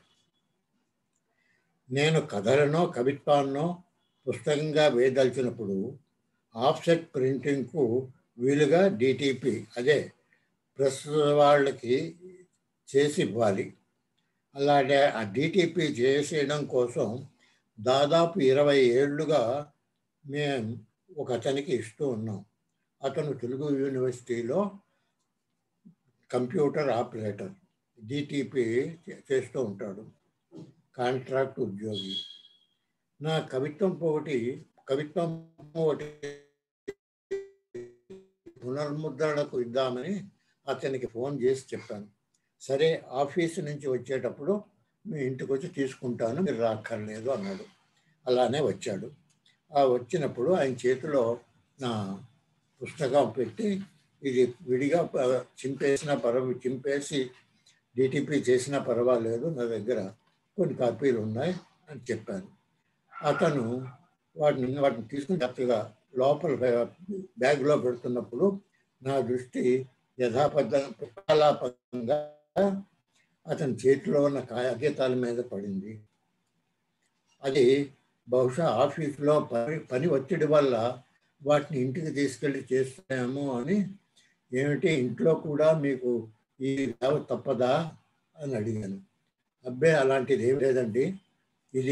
నేను కథలనో కవిత్వాన్నో పుస్తకంగా వేయదలిచినప్పుడు ఆఫ్సెట్ ప్రింటింగ్కు వీలుగా డిటిపి అదే ప్రెస్ వాళ్ళకి చేసి ఇవ్వాలి అలాగే ఆ డిటిపి చేసేయడం కోసం దాదాపు ఇరవై ఏళ్ళుగా మేము ఒక అతనికి ఇస్తూ ఉన్నాం అతను తెలుగు యూనివర్సిటీలో కంప్యూటర్ ఆపరేటర్ డిటిపి చేస్తూ ఉంటాడు కాంట్రాక్ట్ ఉద్యోగి నా కవిత్వం ఒకటి కవిత్వం ఒకటి పునర్ముద్రణకు ఇద్దామని అతనికి ఫోన్ చేసి చెప్పాను సరే ఆఫీసు నుంచి వచ్చేటప్పుడు మీ ఇంటికి వచ్చి తీసుకుంటాను మీరు రాక్కర్లేదు అన్నాడు అలానే వచ్చాడు ఆ వచ్చినప్పుడు ఆయన చేతిలో నా పుస్తకం పెట్టి ఇది విడిగా చింపేసిన పర్వ చింపేసి డిటిపి చేసినా పర్వాలేదు నా దగ్గర కొన్ని కాపీలు ఉన్నాయి అని చెప్పాను అతను వాటిని వాటిని తీసుకుని జాగ్రత్తగా లోపల బ్యాగ్లో పెడుతున్నప్పుడు నా దృష్టి యథాపద్ధ పుష్పాలాపంగా అతని చేతిలో ఉన్న కాగితాల మీద పడింది అది బహుశా ఆఫీసులో పని పని ఒత్తిడి వల్ల వాటిని ఇంటికి తీసుకెళ్ళి చేస్తామో అని ఏమిటి ఇంట్లో కూడా మీకు ఈ సేవ తప్పదా అని అడిగాను అబ్బే అలాంటిది ఏం లేదండి ఇది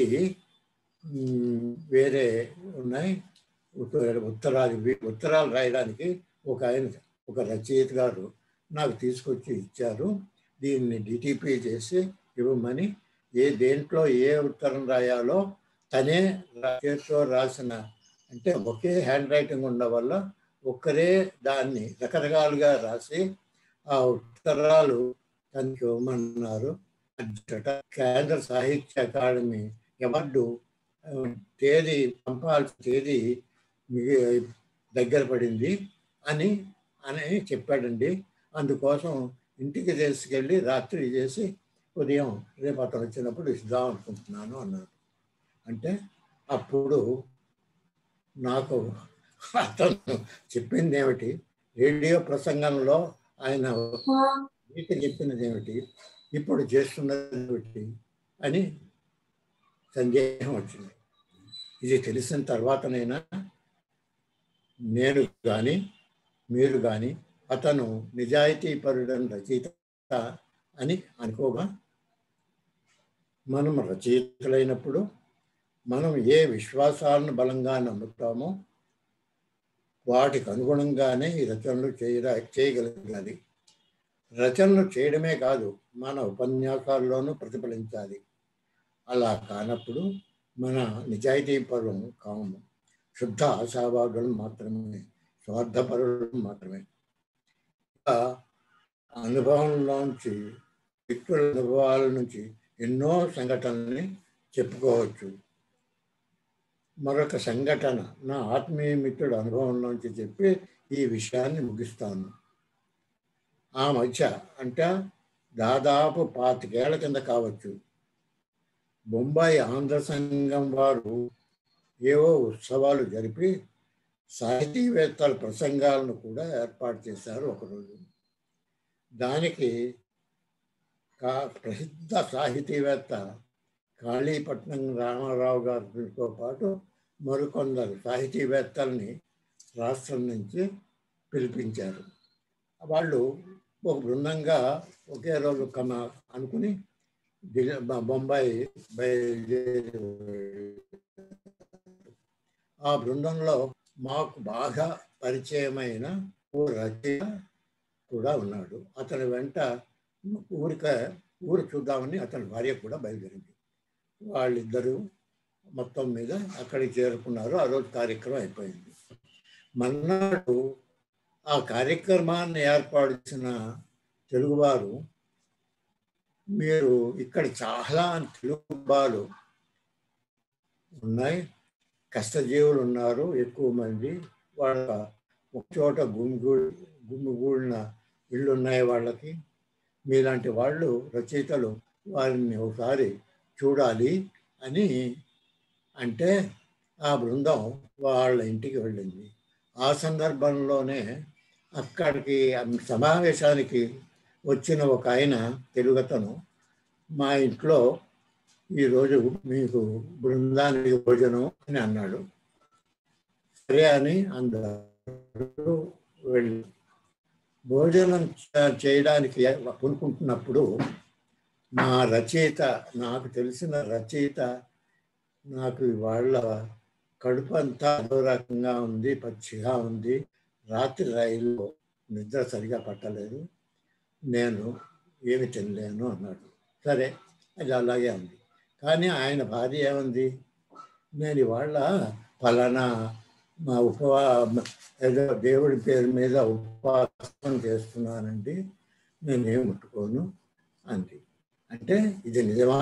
వేరే ఉన్నాయి ఉత్తరాలు ఉత్తరాలు రాయడానికి ఒక ఆయన ఒక రచయిత గారు నాకు తీసుకొచ్చి ఇచ్చారు దీన్ని డిటిపి చేసి ఇవ్వమని ఏ దేంట్లో ఏ ఉత్తరం రాయాలో తనే చేతితో రాసిన అంటే ఒకే హ్యాండ్ రైటింగ్ ఉండడం వల్ల ఒక్కరే దాన్ని రకరకాలుగా రాసి ఆ ఉత్తరాలు తనకి ఇవ్వమన్నారు కేంద్ర సాహిత్య అకాడమీ అవార్డు తేదీ పంపాల్సిన తేదీ దగ్గర పడింది అని అని చెప్పాడండి అందుకోసం ఇంటికి తీసుకెళ్ళి రాత్రి చేసి ఉదయం రేపు అతను వచ్చినప్పుడు ఇద్దాం అనుకుంటున్నాను అన్నాడు అంటే అప్పుడు నాకు అతను చెప్పింది ఏమిటి రేడియో ప్రసంగంలో ఆయన మీకు చెప్పినది ఏమిటి ఇప్పుడు చేస్తున్నది ఏమిటి అని సందేహం వచ్చింది ఇది తెలిసిన తర్వాతనైనా నేను కానీ మీరు కానీ అతను నిజాయితీ పరుడని రచయిత అని అనుకోగా మనం రచయితలైనప్పుడు మనం ఏ విశ్వాసాలను బలంగా నమ్ముతామో వాటికి అనుగుణంగానే ఈ రచనలు చేయరా చేయగలగాలి రచనలు చేయడమే కాదు మన ఉపన్యాసాల్లోనూ ప్రతిఫలించాలి అలా కానప్పుడు మన నిజాయితీ పరువం కాము శుద్ధ ఆశావాదులు మాత్రమే స్వార్థపరులు మాత్రమే అనుభవంలోంచి వ్యక్తుల అనుభవాల నుంచి ఎన్నో సంఘటనల్ని చెప్పుకోవచ్చు మరొక సంఘటన నా ఆత్మీయ మిత్రుడు అనుభవంలోంచి చెప్పి ఈ విషయాన్ని ముగిస్తాను ఆ మధ్య అంటే దాదాపు పాతికేళ్ల కింద కావచ్చు బొంబాయి ఆంధ్ర సంఘం వారు ఏవో ఉత్సవాలు జరిపి సాహితీవేత్తల ప్రసంగాలను కూడా ఏర్పాటు చేశారు ఒకరోజు దానికి కా ప్రసిద్ధ సాహితీవేత్త కాళీపట్నం రామారావు గారితో పాటు మరికొందరు సాహితీవేత్తల్ని రాష్ట్రం నుంచి పిలిపించారు వాళ్ళు ఒక బృందంగా ఒకే రోజు కమ అనుకుని బొంబాయి బయలుదేరి ఆ బృందంలో మాకు బాగా పరిచయమైన ఓ రచయిత కూడా ఉన్నాడు అతని వెంట ఊరిక ఊరు చూద్దామని అతని భార్య కూడా బయలుదేరింది వాళ్ళిద్దరూ మొత్తం మీద అక్కడికి చేరుకున్నారు ఆ రోజు కార్యక్రమం అయిపోయింది మర్నాడు ఆ కార్యక్రమాన్ని ఏర్పాటు చేసిన తెలుగువారు మీరు ఇక్కడ చాలా తెలుగు బాలు ఉన్నాయి కష్టజీవులు ఉన్నారు ఎక్కువ మంది వాళ్ళ ఒక చోట గుమిగూడి గుమిగూడిన ఇళ్ళు ఉన్నాయి వాళ్ళకి మీలాంటి వాళ్ళు రచయితలు వారిని ఒకసారి చూడాలి అని అంటే ఆ బృందం వాళ్ళ ఇంటికి వెళ్ళింది ఆ సందర్భంలోనే అక్కడికి సమావేశానికి వచ్చిన ఒక ఆయన తెలుగతను మా ఇంట్లో ఈరోజు మీకు బృందానికి భోజనం అని అన్నాడు సరే అని అందరూ వెళ్ళి భోజనం చేయడానికి కొనుక్కుంటున్నప్పుడు మా రచయిత నాకు తెలిసిన రచయిత నాకు వాళ్ళ కడుపు అంతా అదో రకంగా ఉంది పచ్చిగా ఉంది రాత్రి రైల్లో నిద్ర సరిగా పట్టలేదు నేను ఏమి తినలేను అన్నాడు సరే అది అలాగే ఉంది కానీ ఆయన భార్య ఏముంది నేను ఇవాళ ఫలానా మా ఉపవా ఏదో దేవుడి పేరు మీద ఉపవాసం చేస్తున్నానండి నేనేం ముట్టుకోను అంది అంటే ఇది నిజమా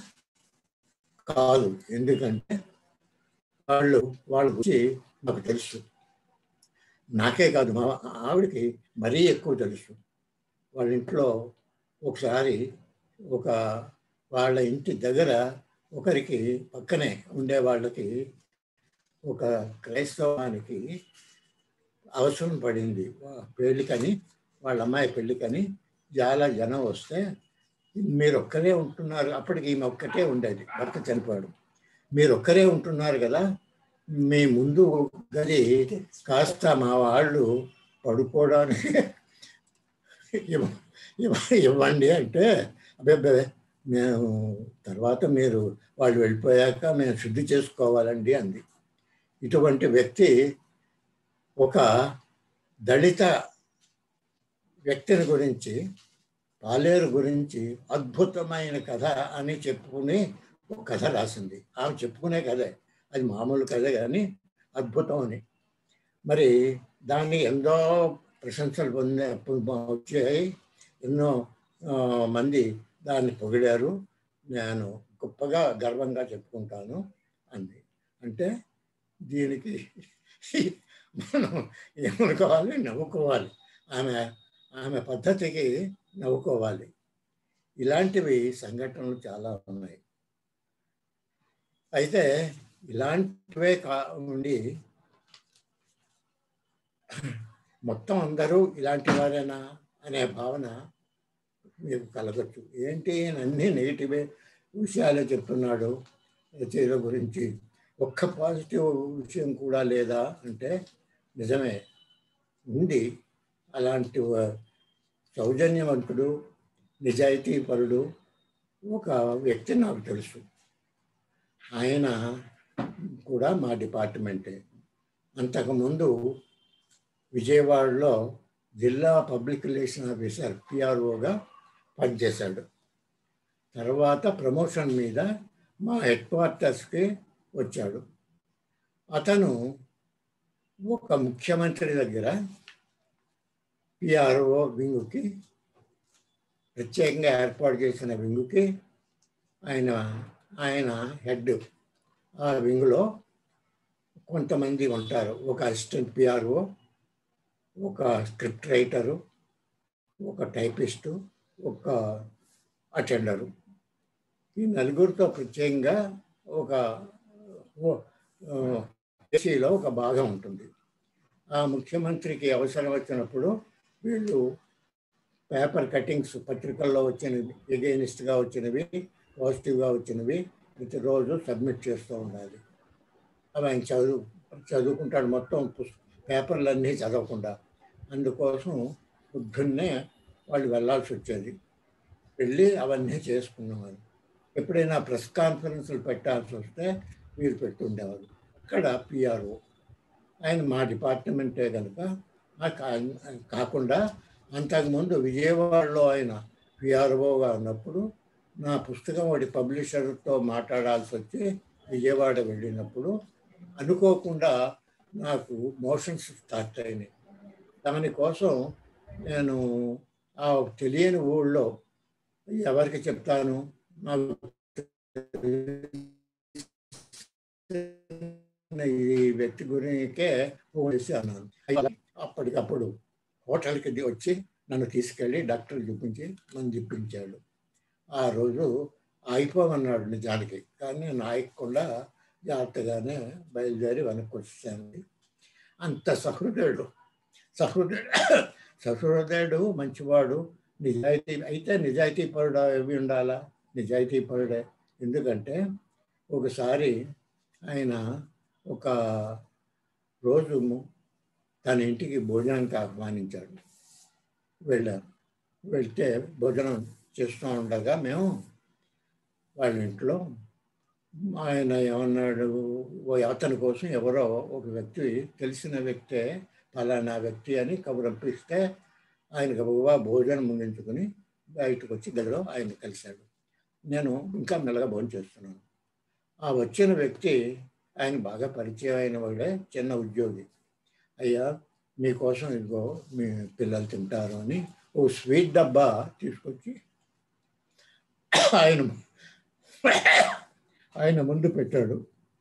కాదు ఎందుకంటే వాళ్ళు వాళ్ళ గురించి నాకు తెలుసు నాకే కాదు మా ఆవిడకి మరీ ఎక్కువ తెలుసు వాళ్ళ ఇంట్లో ఒకసారి ఒక వాళ్ళ ఇంటి దగ్గర ఒకరికి పక్కనే ఉండే వాళ్ళకి ఒక క్రైస్తవానికి అవసరం పడింది పెళ్ళికని వాళ్ళ అమ్మాయి పెళ్ళికని చాలా జనం వస్తే మీరు ఒక్కరే ఉంటున్నారు అప్పటికి ఈమె ఒక్కటే ఉండేది భర్త చనిపోయాడు మీరు ఒక్కరే ఉంటున్నారు కదా మీ ముందు గది కాస్త మా వాళ్ళు పడుకోవడానికి ఇవ్వండి అంటే అబ్బాయి మేము తర్వాత మీరు వాళ్ళు వెళ్ళిపోయాక మేము శుద్ధి చేసుకోవాలండి అంది ఇటువంటి వ్యక్తి ఒక దళిత వ్యక్తిని గురించి పాలేరు గురించి అద్భుతమైన కథ అని చెప్పుకుని ఒక కథ రాసింది ఆమె చెప్పుకునే కథే అది మామూలు కథ కానీ అద్భుతం అని మరి దాన్ని ఎంతో ప్రశంసలు పొందే వచ్చాయి ఎన్నో మంది దాన్ని పొగిడారు నేను గొప్పగా గర్వంగా చెప్పుకుంటాను అంది అంటే దీనికి మనం ఏమనుకోవాలి నవ్వుకోవాలి ఆమె ఆమె పద్ధతికి నవ్వుకోవాలి ఇలాంటివి సంఘటనలు చాలా ఉన్నాయి అయితే ఇలాంటివే కా ఉండి మొత్తం అందరూ ఇలాంటి వారేనా అనే భావన మీకు కలగచ్చు ఏంటి అన్నీ నెగిటివే విషయాలే చెప్తున్నాడు రచయిల గురించి ఒక్క పాజిటివ్ విషయం కూడా లేదా అంటే నిజమే ఉంది అలాంటి సౌజన్యవంతుడు నిజాయితీపరుడు ఒక వ్యక్తి నాకు తెలుసు ఆయన కూడా మా డిపార్ట్మెంటే అంతకుముందు విజయవాడలో జిల్లా పబ్లిక్ రిలేషన్ ఆఫీసర్ పిఆర్ఓగా పనిచేశాడు తర్వాత ప్రమోషన్ మీద మా హెడ్ క్వార్టర్స్కి వచ్చాడు అతను ఒక ముఖ్యమంత్రి దగ్గర పిఆర్ఓ వింగుకి ప్రత్యేకంగా ఏర్పాటు చేసిన వింగుకి ఆయన ఆయన హెడ్ ఆ వింగులో కొంతమంది ఉంటారు ఒక అసిస్టెంట్ పిఆర్ఓ ఒక స్క్రిప్ట్ రైటరు ఒక టైపిస్టు ఒక అటెండరు ఈ నలుగురితో ప్రత్యేకంగా ఒక ఏసీలో ఒక భాగం ఉంటుంది ఆ ముఖ్యమంత్రికి అవసరం వచ్చినప్పుడు వీళ్ళు పేపర్ కటింగ్స్ పత్రికల్లో వచ్చినవి ఎగెయినిస్ట్గా వచ్చినవి పాజిటివ్గా వచ్చినవి ప్రతిరోజు సబ్మిట్ చేస్తూ ఉండాలి అవి ఆయన చదువు చదువుకుంటాడు మొత్తం పేపర్లన్నీ చదవకుండా అందుకోసం పొద్దున్నే వాళ్ళు వెళ్ళాల్సి వచ్చేది వెళ్ళి అవన్నీ చేసుకునేవారు ఎప్పుడైనా ప్రెస్ కాన్ఫరెన్స్లు పెట్టాల్సి వస్తే వీరు పెట్టుండేవారు అక్కడ పిఆర్ఓ ఆయన మా డిపార్ట్మెంటే కనుక ఆ కా- కాకుండా అంతకుముందు విజయవాడలో ఆయన పిఆర్ఓగా ఉన్నప్పుడు నా పుస్తకం వాడి పబ్లిషర్తో మాట్లాడాల్సి వచ్చి విజయవాడ వెళ్ళినప్పుడు అనుకోకుండా నాకు మోషన్స్ స్టార్ట్ అయినాయి దానికోసం నేను ఆ తెలియని ఊళ్ళో ఎవరికి చెప్తాను నాకు ఈ వ్యక్తి గురికే ఫోన్ చేసి అన్నాను అప్పటికప్పుడు హోటల్కి ది- వచ్చి నన్ను తీసుకెళ్ళి డాక్టర్ చూపించి నన్ను ఇప్పించాడు ఆ రోజు అయిపోమన్నాడు నిజానికి కానీ నేను ఆయకుండా జాగ్రత్తగానే బయలుదేరి వెనక్కి వచ్చాను అంత సహృదయుడు సహృదయుడు సహృదయుడు మంచివాడు నిజాయితీ అయితే నిజాయితీ పరుడు అవి ఉండాలా నిజాయితీ పరుడే ఎందుకంటే ఒకసారి ఆయన ఒక రోజు తన ఇంటికి భోజనానికి ఆహ్వానించాడు వెళ్ళాను వెళ్తే భోజనం చేస్తూ ఉండగా మేము వాళ్ళ ఇంట్లో ఆయన ఏమన్నాడు ఓ అతని కోసం ఎవరో ఒక వ్యక్తి తెలిసిన వ్యక్తే ఫలానా వ్యక్తి అని కబురంపిస్తే ఆయన గబగబా భోజనం ముగించుకుని బయటకు వచ్చి గదిలో ఆయన కలిశాడు నేను ఇంకా మెల్లగా భోజనం చేస్తున్నాను ఆ వచ్చిన వ్యక్తి ఆయన బాగా పరిచయం అయిన వాడే చిన్న ఉద్యోగి అయ్యా మీకోసం ఇదిగో మీ పిల్లలు తింటారు అని ఓ స్వీట్ డబ్బా తీసుకొచ్చి ఆయన ఆయన ముందు పెట్టాడు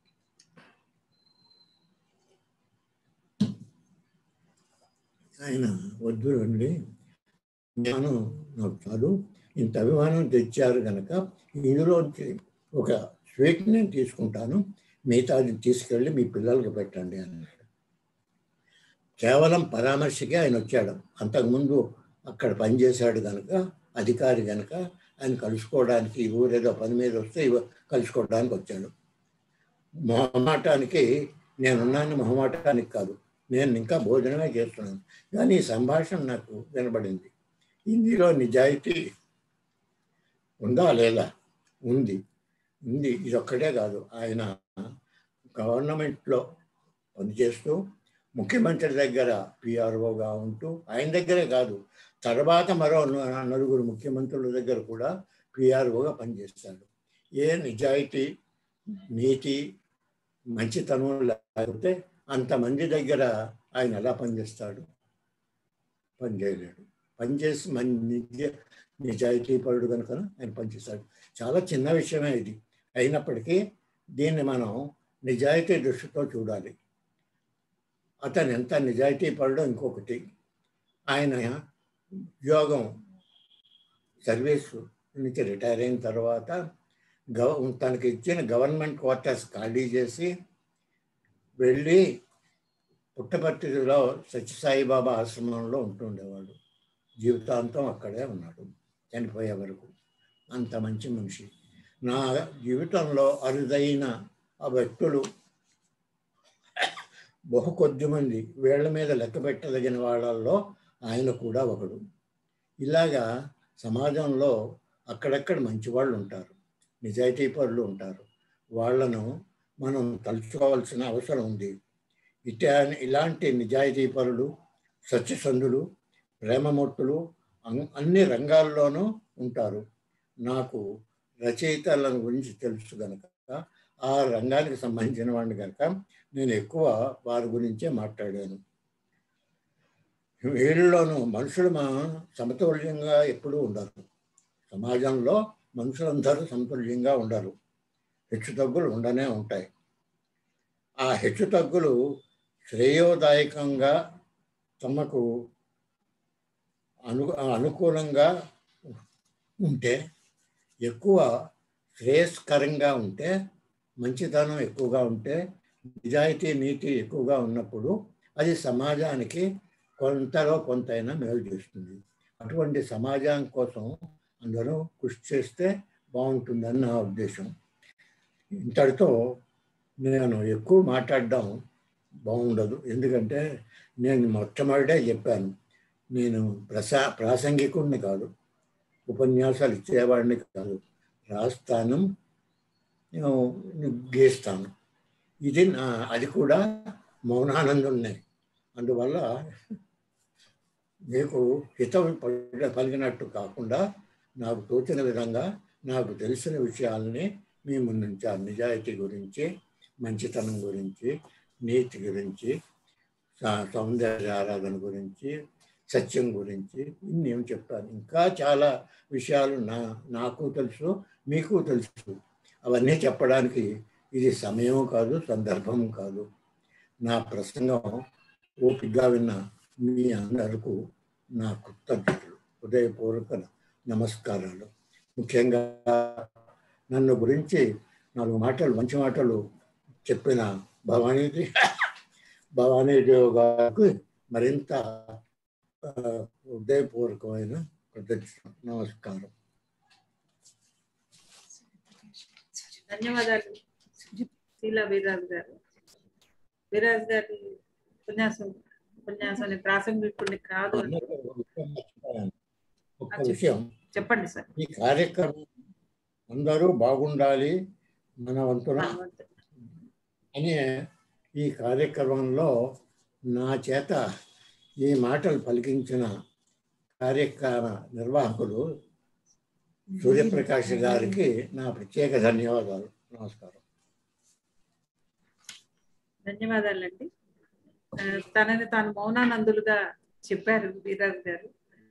ఆయన వద్దు రండి నేను నాకు చాలు ఇంత అభిమానం తెచ్చారు కనుక ఇందులోంచి ఒక స్వీట్ నేను తీసుకుంటాను మిగతాది తీసుకెళ్ళి మీ పిల్లలకి పెట్టండి అన్నాడు కేవలం పరామర్శకే ఆయన వచ్చాడు అంతకుముందు అక్కడ పనిచేశాడు కనుక అధికారి కనుక ఆయన కలుసుకోవడానికి ఈ ఊరేదో పని మీద వస్తే ఇవ- కలుసుకోవడానికి వచ్చాడు మొహమాటానికి నేనున్నాను మొహమాటానికి కాదు నేను ఇంకా భోజనమే చేస్తున్నాను కానీ ఈ సంభాషణ నాకు వినబడింది ఇందులో నిజాయితీ ఉందా లేదా ఉంది ఉంది ఇది ఒక్కటే కాదు ఆయన గవర్నమెంట్లో పనిచేస్తూ ముఖ్యమంత్రి దగ్గర పిఆర్ఓగా ఉంటూ ఆయన దగ్గరే కాదు తర్వాత మరో న- నలుగురు ముఖ్యమంత్రుల దగ్గర కూడా పిఆర్ఓగా పనిచేస్తాడు ఏ నిజాయితీ నీతి మంచితనం లేకపోతే అంతమంది దగ్గర ఆయన ఎలా పనిచేస్తాడు పనిచేయలేడు పనిచేసి మన నిజ నిజాయితీ పరుడు కనుక ఆయన పనిచేస్తాడు చాలా చిన్న విషయమే ఇది అయినప్పటికీ దీన్ని మనం నిజాయితీ దృష్టితో చూడాలి అతను ఎంత నిజాయితీ పరుడో ఇంకొకటి ఆయన ఉద్యోగం సర్వీస్ నుంచి రిటైర్ అయిన తర్వాత గవ తనకి ఇచ్చిన గవర్నమెంట్ క్వార్టర్స్ ఖాళీ చేసి వెళ్ళి పుట్టపర్తిలో సత్యసాయిబాబా ఆశ్రమంలో ఉంటుండేవాడు జీవితాంతం అక్కడే ఉన్నాడు చనిపోయే వరకు అంత మంచి మనిషి నా జీవితంలో అరుదైన ఆ వ్యక్తులు బహు కొద్ది మంది వేళ్ల మీద లెక్క పెట్టదగిన వాళ్ళల్లో ఆయన కూడా ఒకడు ఇలాగా సమాజంలో అక్కడక్కడ మంచి వాళ్ళు ఉంటారు నిజాయితీ పరులు ఉంటారు వాళ్ళను మనం తలుచుకోవాల్సిన అవసరం ఉంది ఇటా ఇలాంటి నిజాయితీ పరులు సత్యసంధులు ప్రేమమూర్తులు అన్- అన్ని రంగాల్లోనూ ఉంటారు నాకు రచయితల గురించి తెలుసు కనుక ఆ రంగానికి సంబంధించిన వాడిని కనుక నేను ఎక్కువ వారి గురించే మాట్లాడాను వీళ్ళలోనూ మనుషులు మా సమతుల్యంగా ఎప్పుడూ ఉండరు సమాజంలో మనుషులందరూ సమతుల్యంగా ఉండరు హెచ్చు తగ్గులు ఉండనే ఉంటాయి ఆ హెచ్చు తగ్గులు శ్రేయోదాయకంగా తమకు అను అనుకూలంగా ఉంటే ఎక్కువ శ్రేయస్కరంగా ఉంటే మంచితనం ఎక్కువగా ఉంటే నిజాయితీ నీతి ఎక్కువగా ఉన్నప్పుడు అది సమాజానికి కొంతలో కొంతైనా మేలు చేస్తుంది అటువంటి సమాజం కోసం అందరూ కృషి చేస్తే బాగుంటుందని నా ఉద్దేశం ఇంతటితో నేను ఎక్కువ మాట్లాడడం బాగుండదు ఎందుకంటే నేను మొట్టమొదటే చెప్పాను నేను ప్రసా ప్రాసంగికుడిని కాదు ఉపన్యాసాలు ఇచ్చేవాడిని కాదు రాస్తాను నేను గీస్తాను ఇది నా అది కూడా మౌనానందున్నాయి అందువల్ల మీకు హితం పలిక- పలికినట్టు కాకుండా నాకు తోచిన విధంగా నాకు తెలిసిన విషయాలని మీ ముందుంచాను నిజాయితీ గురించి మంచితనం గురించి నీతి గురించి సా- సౌందర్య ఆరాధన గురించి సత్యం గురించి ఇన్ని ఏం చెప్పాను ఇంకా చాలా విషయాలు నా నాకు తెలుసు మీకు తెలుసు అవన్నీ చెప్పడానికి ఇది సమయం కాదు సందర్భం కాదు నా ప్రసంగం ఓపికగా విన్న మీ అందరకు నా కృతజ్ఞతలు హృదయపూర్వక నమస్కారాలు ముఖ్యంగా నన్ను గురించి నాలుగు మాటలు మంచి మాటలు చెప్పిన భవానీది భవానీదేవ్ గారికి మరింత ఆ, హృదయపూర్వకమైన కృతజ్ఞత నమస్కారం ధన్యవాదాలు శీలా వీర్రాజు గారు వీర్రాజు గారి ఉపన్యాసం ఉపన్యాసాన్ని ప్రాసంగికుడిని కాదు అని ఒక్క విషయం చెప్పండి సార్ ఈ కార్యక్రమం అందరూ బాగుండాలి మన వంతున అనే ఈ కార్యక్రమంలో నా చేత ఈ మాటలు పలికించిన కార్యక్రమ నిర్వాహకులు సూర్యప్రకాష్ గారికి నా ప్రత్యేక ధన్యవాదాలు నమస్కారం ధన్యవాదాలండి ఆ, తనని తాను మౌనానందులుగా చెప్పారు వీరాజు గారు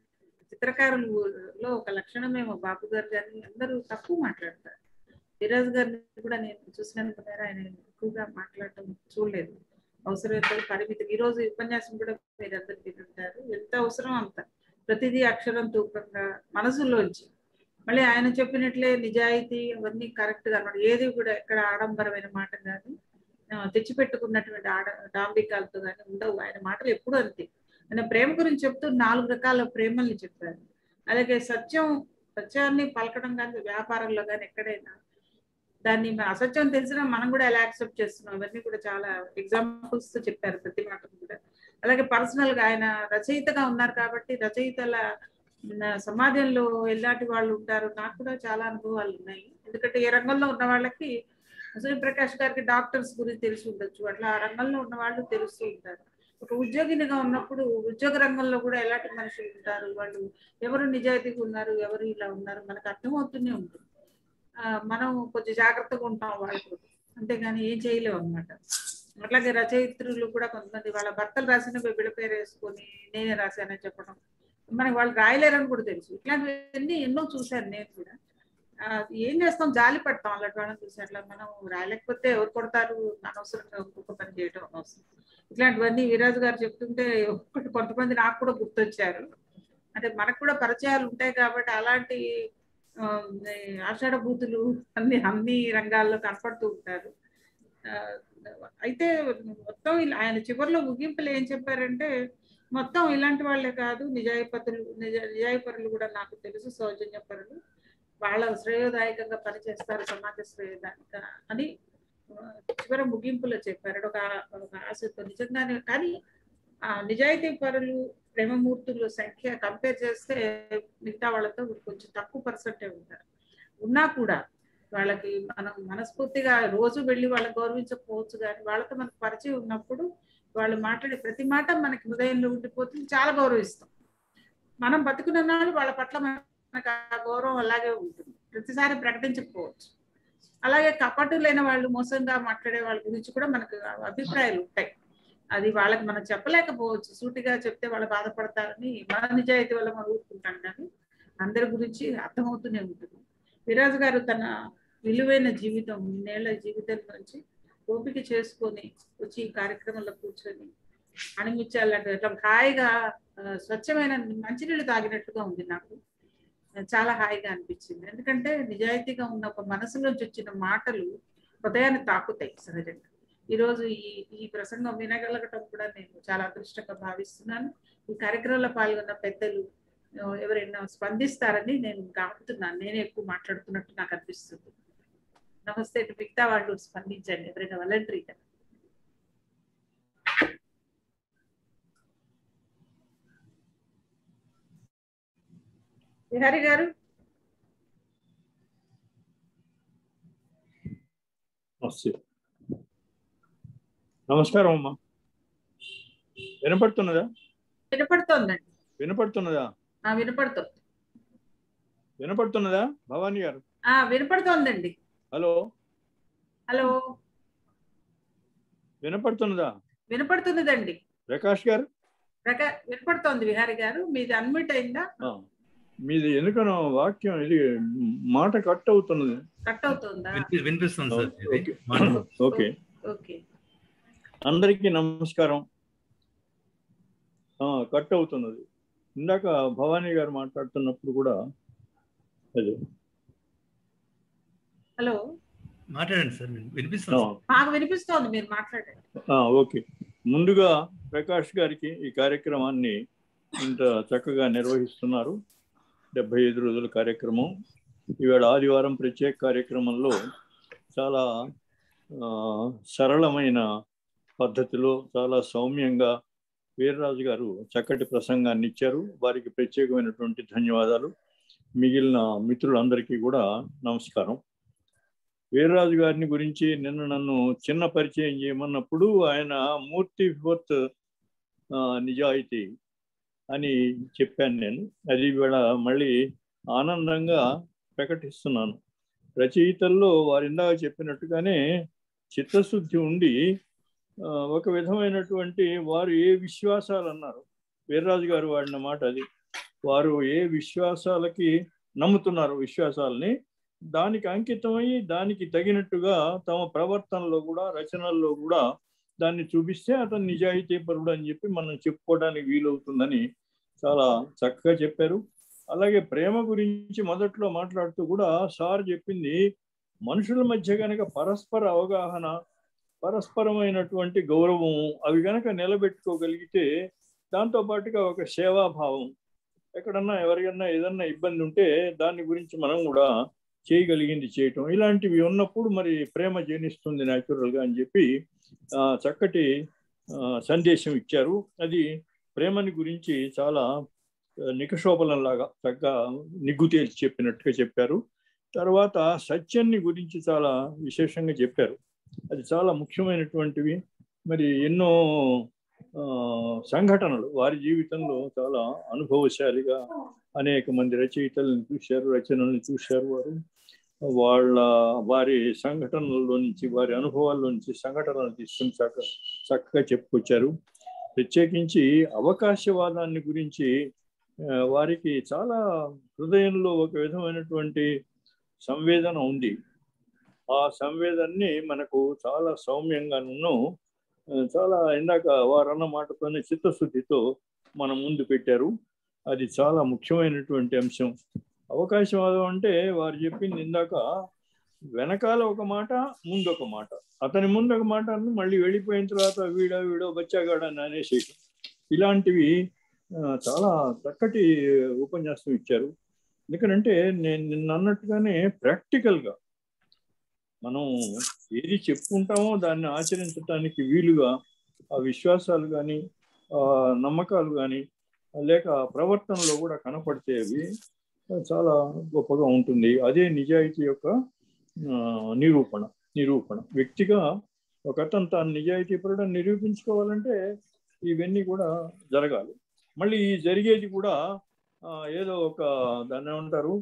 చిత్రకారులలో ఒక లక్షణమేమో బాబు గారు గారిని అందరూ తక్కువ మాట్లాడతారు వీరాజు గారిని కూడా నేను చూసినందుకు మేర ఆయన ఎక్కువగా మాట్లాడటం చూడలేదు అవసరం ఎంత పరిమితి ఈ రోజు ఈ ఉపన్యాసం కూడా మీరు అందరు వింటుంటారు ఎంత అవసరం అంత ప్రతిదీ అక్షరం తూకంగా మనసులోంచి మళ్ళీ ఆయన చెప్పినట్లే నిజాయితీ అవన్నీ కరెక్ట్ గా అన్నమాట ఏది కూడా ఎక్కడ ఆడంబరమైన మాట కానీ ఆ, తెచ్చిపెట్టుకున్నటువంటి ఆడ డాంబికాలతో కానీ ఉండవు ఆయన మాటలు ఎప్పుడు అంతే ఆయన ప్రేమ గురించి చెప్తూ నాలుగు రకాల ప్రేమల్ని చెప్పారు అలాగే సత్యం సత్యాన్ని పలకడం కానీ వ్యాపారంలో కానీ ఎక్కడైనా దాన్ని మన అసత్యం తెలిసినా మనం కూడా ఎలా యాక్సెప్ట్ చేస్తున్నాం ఇవన్నీ కూడా చాలా ఎగ్జాంపుల్స్ తో చెప్పారు ప్రతి మాట కూడా అలాగే పర్సనల్ గా ఆయన రచయితగా ఉన్నారు కాబట్టి రచయితల ఉన్న సమాజంలో ఎలాంటి వాళ్ళు ఉంటారు నాకు కూడా చాలా అనుభవాలు ఉన్నాయి ఎందుకంటే ఏ రంగంలో ఉన్న వాళ్ళకి సూర్యప్రకాష్ గారికి డాక్టర్స్ గురించి తెలిసి ఉండొచ్చు అట్లా ఆ రంగంలో ఉన్న వాళ్ళు తెలుస్తూ ఉంటారు ఒక ఉద్యోగినిగా ఉన్నప్పుడు ఉద్యోగ రంగంలో కూడా ఎలాంటి మనుషులు ఉంటారు వాళ్ళు ఎవరు నిజాయితీగా ఉన్నారు ఎవరు ఇలా ఉన్నారు మనకు అర్థమవుతూనే ఉంటుంది ఆ, మనం కొంచెం జాగ్రత్తగా ఉంటాం వాళ్ళకు అంతేగాని ఏం చేయలేము అనమాట అట్లాగే రచయిత్రులు కూడా కొంతమంది వాళ్ళ భర్తలు రాసినవి బిడ పేరు వేసుకొని నేనే రాశానని చెప్పడం మనకి వాళ్ళు రాయలేరని కూడా తెలుసు ఇట్లాంటివన్నీ ఎన్నో చూశాను నేను కూడా ఆ, ఏం చేస్తాం జాలి పడతాం అలాంటి వాళ్ళని చూసి అట్లా మనం రాయలేకపోతే ఎవరు కొడతారు అనవసరంగా ఒక్కొక్క పని చేయడం అనవసరం ఇట్లాంటివన్నీ వీరాజు గారు చెప్తుంటే ఒక్కటి కొంతమంది నాకు కూడా గుర్తొచ్చారు అంటే మనకు కూడా పరిచయాలు ఉంటాయి కాబట్టి అలాంటి ఆ, ఈ ఆషాఢ బూతులు అన్ని అన్ని రంగాల్లో కనపడుతూ ఉంటారు ఆ, అయితే మొత్తం ఇలా- ఆయన చివరిలో ముగింపులు ఏం చెప్పారంటే మొత్తం ఇలాంటి వాళ్ళే కాదు నిజాయిపతులు నిజ నిజాయిపరులు కూడా నాకు తెలుసు సౌజన్యపరులు వాళ్ళ శ్రేయోదాయకంగా పనిచేస్తారు సమాజ శ్రేయోదాయక అని ఆ, చివరి ముగింపులో చెప్పారు ఒక ఒక ఆశతో నిజంగానే కానీ ఆ నిజాయితీ పరులు ప్రేమమూర్తుల సంఖ్య కంపేర్ చేస్తే మిగతా వాళ్ళతో కొంచెం తక్కువ పర్సెంటే ఉంటారు ఉన్నా కూడా వాళ్ళకి మనం మనస్ఫూర్తిగా రోజు వెళ్ళి వాళ్ళని గౌరవించకపోవచ్చు కానీ వాళ్ళతో మనకు పరిచయం ఉన్నప్పుడు వాళ్ళు మాట్లాడే ప్రతి మాట మనకి హృదయంలో ఉండిపోతుంది చాలా గౌరవిస్తాం మనం బతుకున్న నాళ్ళు వాళ్ళ పట్ల మనకు ఆ గౌరవం అలాగే ఉంటుంది ప్రతిసారి ప్రకటించకపోవచ్చు అలాగే కపటులైన వాళ్ళు మోసంగా మాట్లాడే వాళ్ళ గురించి కూడా మనకు అభిప్రాయాలు ఉంటాయి అది వాళ్ళకి మనం చెప్పలేకపోవచ్చు సూటిగా చెప్తే వాళ్ళు బాధపడతారని మన నిజాయితీ వల్ల మనం ఊరుకుంటాం కానీ అందరి గురించి అర్థమవుతూనే ఉంటుంది విరాజు గారు తన విలువైన జీవితం ఇన్నేళ్ల జీవితం నుంచి ఓపిక చేసుకొని వచ్చి ఈ కార్యక్రమంలో కూర్చొని అణిమిచ్చాలంటే ఇట్లా హాయిగా ఆ, స్వచ్ఛమైన మంచినీళ్ళు తాగినట్టుగా ఉంది నాకు చాలా హాయిగా అనిపించింది ఎందుకంటే నిజాయితీగా ఉన్న ఒక మనసులోంచి వచ్చిన మాటలు హృదయాన్ని తాకుతాయి సహజంగా ఈరోజు ఈ ఈ ప్రసంగం వినగలగటం కూడా నేను చాలా అదృష్టంగా భావిస్తున్నాను ఈ కార్యక్రమంలో పాల్గొన్న పెద్దలు ఆ, ఎవరైనా స్పందిస్తారని నేను కాపుతున్నాను నేనే ఎక్కువ మాట్లాడుతున్నట్టు నాకు అనిపిస్తుంది నమస్తే ఇటు మిగతా వాళ్ళు స్పందించండి ఎవరైనా వాలంటరీగా విహారి గారు నమస్తే నమస్కారం అమ్మా వినపడుతున్నదా వినపడుతోందండి వినపడుతున్నదా ఆ వినపడుతుంది వినపడుతున్నదా భవానీ గారు ఆ వినపడుతోందండి హలో హలో వినపడుతున్నదా వినపడుతున్నదండి ప్రకాష్ గారు ప్రకా వినపడుతోంది విహారి గారు మీది అన్మిట్ అయిందా ఆ, మీది ఎందుకనో వాక్యం ఇది మాట కట్ అవుతున్నది కట్ అవుతుందా వినిపి- వినిపిస్తుంది సార్ ఇది. ఓకే మాట- ఓకే ఓకే అందరికీ నమస్కారం ఆ, కట్ అవుతున్నది ఇందాక భవానీ గారు మాట్లాడుతున్నప్పుడు కూడా అదే హలో మాట్లాడండి సార్ విని- వినిపిస్తుంది ఆ, సార్. మాకు వినిపిస్తోంది మీరు మాట్లాడండి ఆ, ఓకే ముందుగా ప్రకాష్ గారికి ఈ కార్యక్రమాన్ని ఇంత చక్కగా నిర్వహిస్తున్నారు డెబ్బై ఐదు రోజుల కార్యక్రమం ఈవేళ ఆదివారం ప్రత్యేక కార్యక్రమంలో చాలా ఆ, సరళమైన పద్ధతిలో చాలా సౌమ్యంగా వీర్రాజు గారు చక్కటి ప్రసంగాన్ని ఇచ్చారు వారికి ప్రత్యేకమైనటువంటి ధన్యవాదాలు మిగిలిన మిత్రులందరికీ కూడా నమస్కారం వీర్రాజు గారిని గురించి నిన్న నన్ను చిన్న పరిచయం చేయమన్నప్పుడు ఆయన మూర్తి ఫోర్త్ నిజాయితీ అని చెప్పాను నేను అది ఇవాళ మళ్ళీ ఆనందంగా ప్రకటిస్తున్నాను రచయితల్లో వారు ఇందాక చెప్పినట్టుగానే చిత్తశుద్ధి ఉండి ఆ, ఒక విధమైనటువంటి వారు ఏ విశ్వాసాలు అన్నారు వీర్రాజు గారు వాడిన మాట అది వారు ఏ విశ్వాసాలకి నమ్ముతున్నారు విశ్వాసాలని దానికి అంకితమై దానికి తగినట్టుగా తమ ప్రవర్తనలో కూడా రచనల్లో కూడా దాన్ని చూపిస్తే అతను నిజాయితీ పరుడు అని చెప్పి మనం చెప్పుకోవడానికి వీలవుతుందని చాలా చక్కగా చెప్పారు అలాగే ప్రేమ గురించి మొదట్లో మాట్లాడుతూ కూడా సార్ చెప్పింది మనుషుల మధ్య కనుక పరస్పర అవగాహన పరస్పరమైనటువంటి గౌరవం అవి కనుక నిలబెట్టుకోగలిగితే దాంతో పాటుగా ఒక సేవాభావం ఎక్కడన్నా ఎవరికన్నా ఏదన్నా ఇబ్బంది ఉంటే దాని గురించి మనం కూడా చేయగలిగింది చేయటం ఇలాంటివి ఉన్నప్పుడు మరి ప్రేమ జనిస్తుంది న్యాచురల్గా అని చెప్పి ఆ, చక్కటి ఆ, సందేశం ఇచ్చారు అది ప్రేమని గురించి చాలా ఆ, నికషోపలంలాగా చక్కగా నిగ్గు తేల్చి చెప్పినట్టుగా చెప్పారు తర్వాత సత్యాన్ని గురించి చాలా విశేషంగా చెప్పారు అది చాలా ముఖ్యమైనటువంటివి మరి ఎన్నో ఆ, సంఘటనలు వారి జీవితంలో చాలా అనుభవశాలిగా అనేక మంది రచయితలను చూశారు రచనల్ని చూశారు వారు వాళ్ళ వారి సంఘటనల్లో నుంచి వారి అనుభవాల్లో నుంచి సంఘటనలు తీసుకుని చక్క చక్కగా చెప్పుకొచ్చారు ప్రత్యేకించి అవకాశవాదాన్ని గురించి ఆ, వారికి చాలా హృదయంలో ఒక విధమైనటువంటి సంవేదన ఉంది ఆ సంవేదనని మనకు చాలా సౌమ్యంగాను ఆ, చాలా ఇందాక వారన్న మాటతోనే చిత్తశుద్ధితో మన ముందు పెట్టారు అది చాలా ముఖ్యమైనటువంటి అంశం అవకాశవాదం అంటే వారు చెప్పింది ఇందాక వెనకాల ఒక మాట ముందు ఒక మాట అతని ముందు ఒక మాట అన్న మళ్ళీ వెళ్ళిపోయిన తర్వాత వీడో వీడో బచ్చాగాడ అని అనేసేయటం ఇలాంటివి ఆ, చాలా చక్కటి ఉపన్యాసం ఇచ్చారు ఎందుకంటే నేను నిన్న అన్నట్టుగానే ప్రాక్టికల్గా మనం ఏది చెప్పుకుంటామో దాన్ని ఆచరించడానికి వీలుగా ఆ విశ్వాసాలు కానీ ఆ నమ్మకాలు కానీ లేక ప్రవర్తనలో కూడా కనపడితే అవి చాలా గొప్పగా ఉంటుంది అదే నిజాయితీ యొక్క ఆ, నిరూపణ నిరూపణ వ్యక్తిగా ఒక అతను తాను నిజాయితీ పరుడు నిరూపించుకోవాలంటే ఇవన్నీ కూడా జరగాలి మళ్ళీ ఈ జరిగేది కూడా ఆ, ఏదో ఒక దాన్ని ఏమంటారు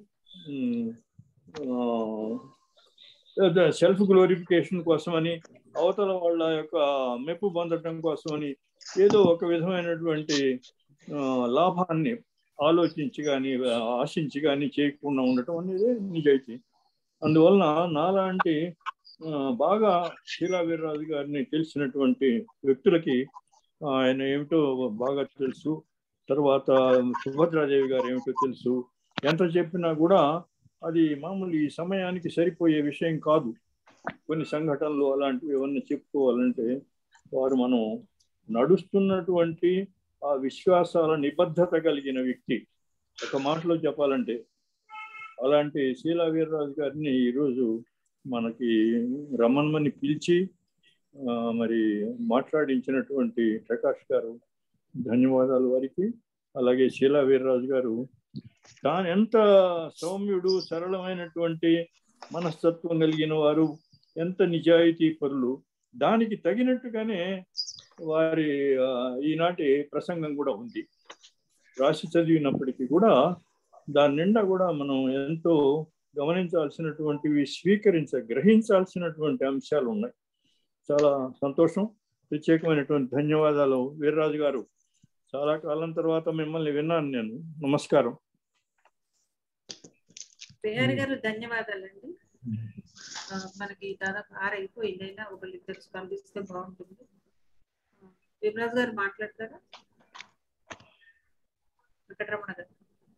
సెల్ఫ్ గ్లోరిఫికేషన్ కోసమని అవతల వాళ్ళ యొక్క మెప్పు పొందడం కోసమని ఏదో ఒక విధమైనటువంటి ఆ, లాభాన్ని ఆలోచించి కానీ ఆశించి కానీ చేయకుండా ఉండటం అనేది నిజాయితీ అందువలన నాలాంటి ఆ, బాగా శీలా వీర్రాజు గారిని తెలిసినటువంటి వ్యక్తులకి ఆయన ఏమిటో బాగా తెలుసు తర్వాత సుభద్రాదేవి గారు ఏమిటో తెలుసు ఎంత చెప్పినా కూడా అది మామూలు ఈ సమయానికి సరిపోయే విషయం కాదు కొన్ని సంఘటనలు అలాంటివి ఏమన్నా చెప్పుకోవాలంటే వారు మనం నడుస్తున్నటువంటి ఆ విశ్వాసాల నిబద్ధత కలిగిన వ్యక్తి ఒక మాటలో చెప్పాలంటే అలాంటి శీలా వీర్రాజు గారిని ఈరోజు మనకి రమణమని పిలిచి ఆ, మరి మాట్లాడించినటువంటి ప్రకాష్ గారు ధన్యవాదాలు వారికి అలాగే శీలా వీర్రాజు గారు తాను ఎంత సౌమ్యుడు సరళమైనటువంటి మనస్తత్వం కలిగిన వారు ఎంత నిజాయితీ పరులు దానికి తగినట్టుగానే వారి ఆ, ఈనాటి ప్రసంగం కూడా ఉంది రాసి చదివినప్పటికీ కూడా దాని నిండా కూడా మనం ఎంతో గమనించాల్సినటువంటివి స్వీకరించ గ్రహించాల్సినటువంటి అంశాలు ఉన్నాయి చాలా సంతోషం ప్రత్యేకమైనటువంటి ధన్యవాదాలు వీర్రాజు గారు చాలా కాలం తర్వాత మిమ్మల్ని విన్నాను నేను నమస్కారం బిహారీ గారు ధన్యవాదాలండి ఆ, మనకి దాదాపు ఆరు అయిపోయింది అయినా ఒకళ్ళు ఇద్దరు స్పందిస్తే బాగుంటుంది ఆ, విమరాజ్ గారు మాట్లాడతారా వెంకటరమణ గారు